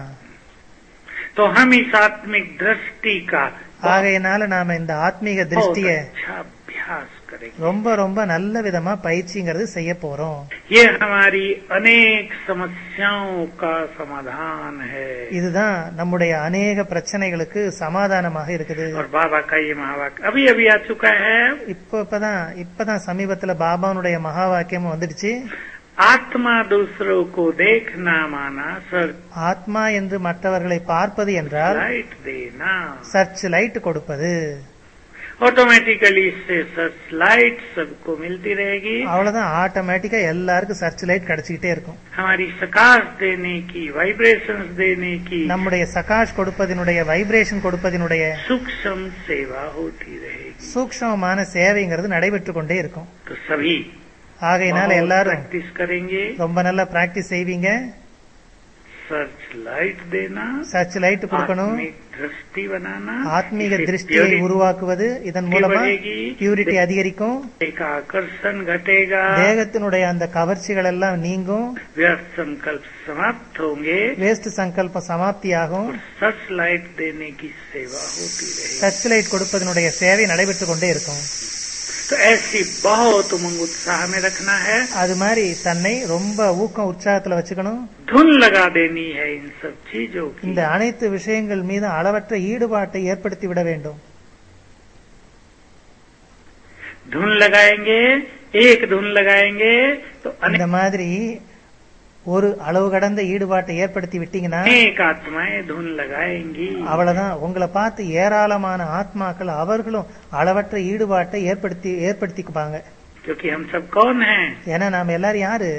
तो हम इस आत्मिक दृष्टि का ஆகையினால நாம இந்த ஆத்மீக बहुत திருஷ்டிய अच्छा अभ्यास करेंगे ரொம்ப ரொம்ப நல்ல விதமா பயிற்சிங்கிறது செய்ய போறோம் ये हमारी अनेक समस्याओं का समाधान है இதுதான் நம்முடைய அநேக பிரச்சனைகளுக்கு சமாதானமாக இருக்குது और बाबा का ये महावाक्य अभी अभी आ चुका है இப்ப இப்பதான் இப்பதான் சமீபத்துல பாபானுடைய மகா வாக்கியம் வந்துடுச்சு आत्मा दूसरों को देखना माना सर ஆத்மா என்று மற்றவர்களை பார்ப்பது என்றால் लाइट देना சர்ச் லைட் கொடுப்பது ऑटोमेटिकली इससे सर्च लाइट सबको मिलती रहेगी அவ்வளவுதான் ஆட்டோமேட்டிக்கா எல்லாருக்கும் சர்ச் லைட் கிடைச்சிக்கிட்டே இருக்கும் हमारी सकाश देने की वाइब्रेशंस देने की நம்முடைய சகாஷ் கொடுப்பதனுடைய வைப்ரேஷன் கொடுப்பதனுடைய सूक्ष्म सेवा होती रहेगी சூக்ஷ்மமான சேவைங்கிறது நடைபெற்று கொண்டே இருக்கும் तो सभी ஆகையினால बहुत எல்லாரும் प्रैक्टिस करेंगे ரொம்ப நல்லா பிராக்டிஸ் செய்வீங்க सर्च लाइट देना சர்ச் லைட் கொடுக்கணும் आत्मिक दृष्टि बनाना ஆத்மீக इससे திருஷ்டியை purity உருவாக்குவது இதன் மூலமா बढ़ेगी பியூரிட்டி அதிகரிக்கும் का आकर्षण घटेगा தேகத்தினுடைய அந்த கவர்ச்சிகள் எல்லாம் நீங்கும் व्यर्थ संकल्प समाप्त होंगे வேஸ்ட் சங்கல்பம் சமாப்தியாகும் और सर्च लाइट देने की सेवा होती रहेगी சர்ச் லைட் கொடுப்பதனுடைய சேவை நடைபெற்று கொண்டே இருக்கும் तो ऐसी बहुत उमंग उत्साह में रखना है அது மாதிரி தன்னை ரொம்ப ஊக்கம் உற்சாகத்துல வச்சுக்கணும் धुन लगा देनी है इन सब चीजों की இந்த அனைத்து விஷயங்கள் மீது அளவற்ற ஈடுபாட்டை ஏற்படுத்தி விட வேண்டும் धुन लगाएंगे एक धुन लगाएंगे तो இந்த மாதிரி ஒரு அளவு கடந்த ஈடுபாட்டை ஏற்படுத்தி விட்டீங்கன்னா अनेक आत्माएं धुन लगाएंगी அவ்வளவுதான் உங்களை பார்த்து ஏராளமான ஆத்மாக்கள் அவர்களும் அளவற்ற ஈடுபாட்டை ஏற்படுத்தி ஏற்படுத்திக்குப்பாங்க क्योंकि हम सब कौन हैं ஏன்னா நாம எல்லாரும் யாரு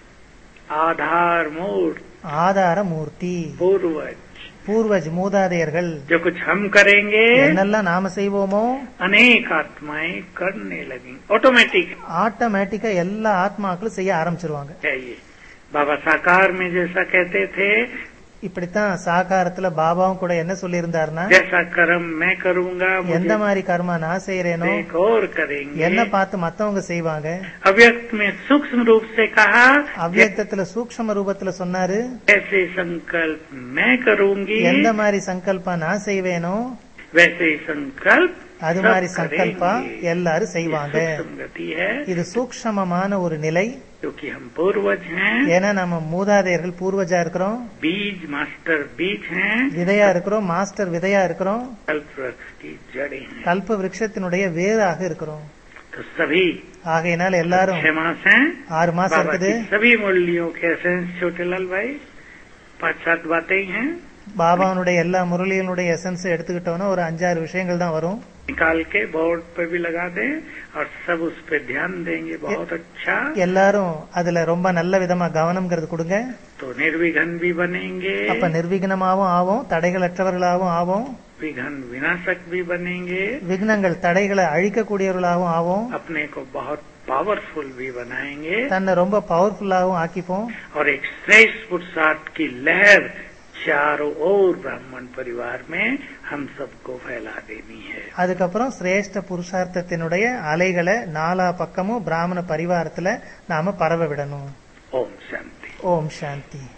आधार मूर्त ஆதார மூர்த்தி पूर्वज பூர்வஜ் மூதாதையர்கள் जो कुछ हम करेंगे என்னெல்லாம் நாம செய்வோமோ अनेक आत्माएं करने लगेंगी ऑटोमेटिक ஆட்டோமேட்டிக்கா எல்லா ஆத்மாக்களும் செய்ய ஆரம்பிச்சிருவாங்க है ये बाबा साकार में जैसा कहते थे இப்படித்தான் சாகாரத்துல பாபாவும் கூட என்ன சொல்லியிருந்தாருன்னா जैसा कर्म मैं करूंगा எந்த मुझे மாதிரி கர்மா நான் செய்யறேனோ एक और करेंगे என்ன பார்த்து மத்தவங்க செய்வாங்க अव्यक्त में सूक्ष्म रूप से कहा அவ்வியக்தத்துல சூக்ஷ்ம ரூபத்துல சொன்னாரு जैसे संकल्प मैं करूंगी எந்த மாதிரி சங்கல்பா நான் செய்வேனோ वैसे ही संकल्प அது सब மாதிரி சங்கல்பா करेंगे। எல்லாரும் ये செய்வாங்க सूक्ष्म गति है இது சூக்ஷ்மமான ஒரு நிலை क्योंकि हम पूर्वज हैं ஏன்னா நம்ம மூதாதையர்கள் பூர்வஜா இருக்கிறோம் बीज मास्टर बीज हैं விதையா இருக்கிறோம் மாஸ்டர் விதையா இருக்கிறோம் कल्प वृक्ष की जड़ें हैं கல்ப விருட்சத்தினுடைய வேராக இருக்கிறோம் तो सभी ஆகையினால எல்லாரும் छह मास हैं ஆறு மாசம் बाबा இருக்குது की सभी मुरलियों के एसेंस छोटेलाल भाई पांच सात बातें ही हैं பாபாவுடைய எல்லா முரளிகளுடைய எசன்ஸ் எடுத்துக்கிட்டோம்னா ஒரு அஞ்சாறு விஷயங்கள் தான் வரும் निकाल के बोर्ड पे भी लगा दें और सब उस पे ध्यान देंगे बहुत अच्छा எல்லாரும் அதுல ரொம்ப நல்ல விதமா கவனம்ங்கிறது கொடுங்க तो निर्विघन भी बनेंगे அப்ப நிர்விघ्னமாவும் ஆவோம் தடைகளற்றவர்களாகவும் ஆவோம் विघन विनाशक भी बनेंगे விக்னங்கள் தடைகளை அழிக்கக்கூடியவர்களாகவும் ஆவோம் अपने को बहुत पावरफुल भी बनाएंगे தன்னை ரொம்ப பவர்ஃபுல்லாகவும் ஆக்கிப்போம் और एक श्रेष्ठ पुरुषार्थ की लहर चारों ओर ब्राह्मण परिवार में हम सबको फैला देनी है அதுக்கப்புறம் சிரேஷ்ட புருஷார்த்தத்தினுடைய அலைகளை நாலா பக்கமும் பிராமண பரிவாரத்துல நாம பரவ விடணும் ओम शांति ஓம் சாந்தி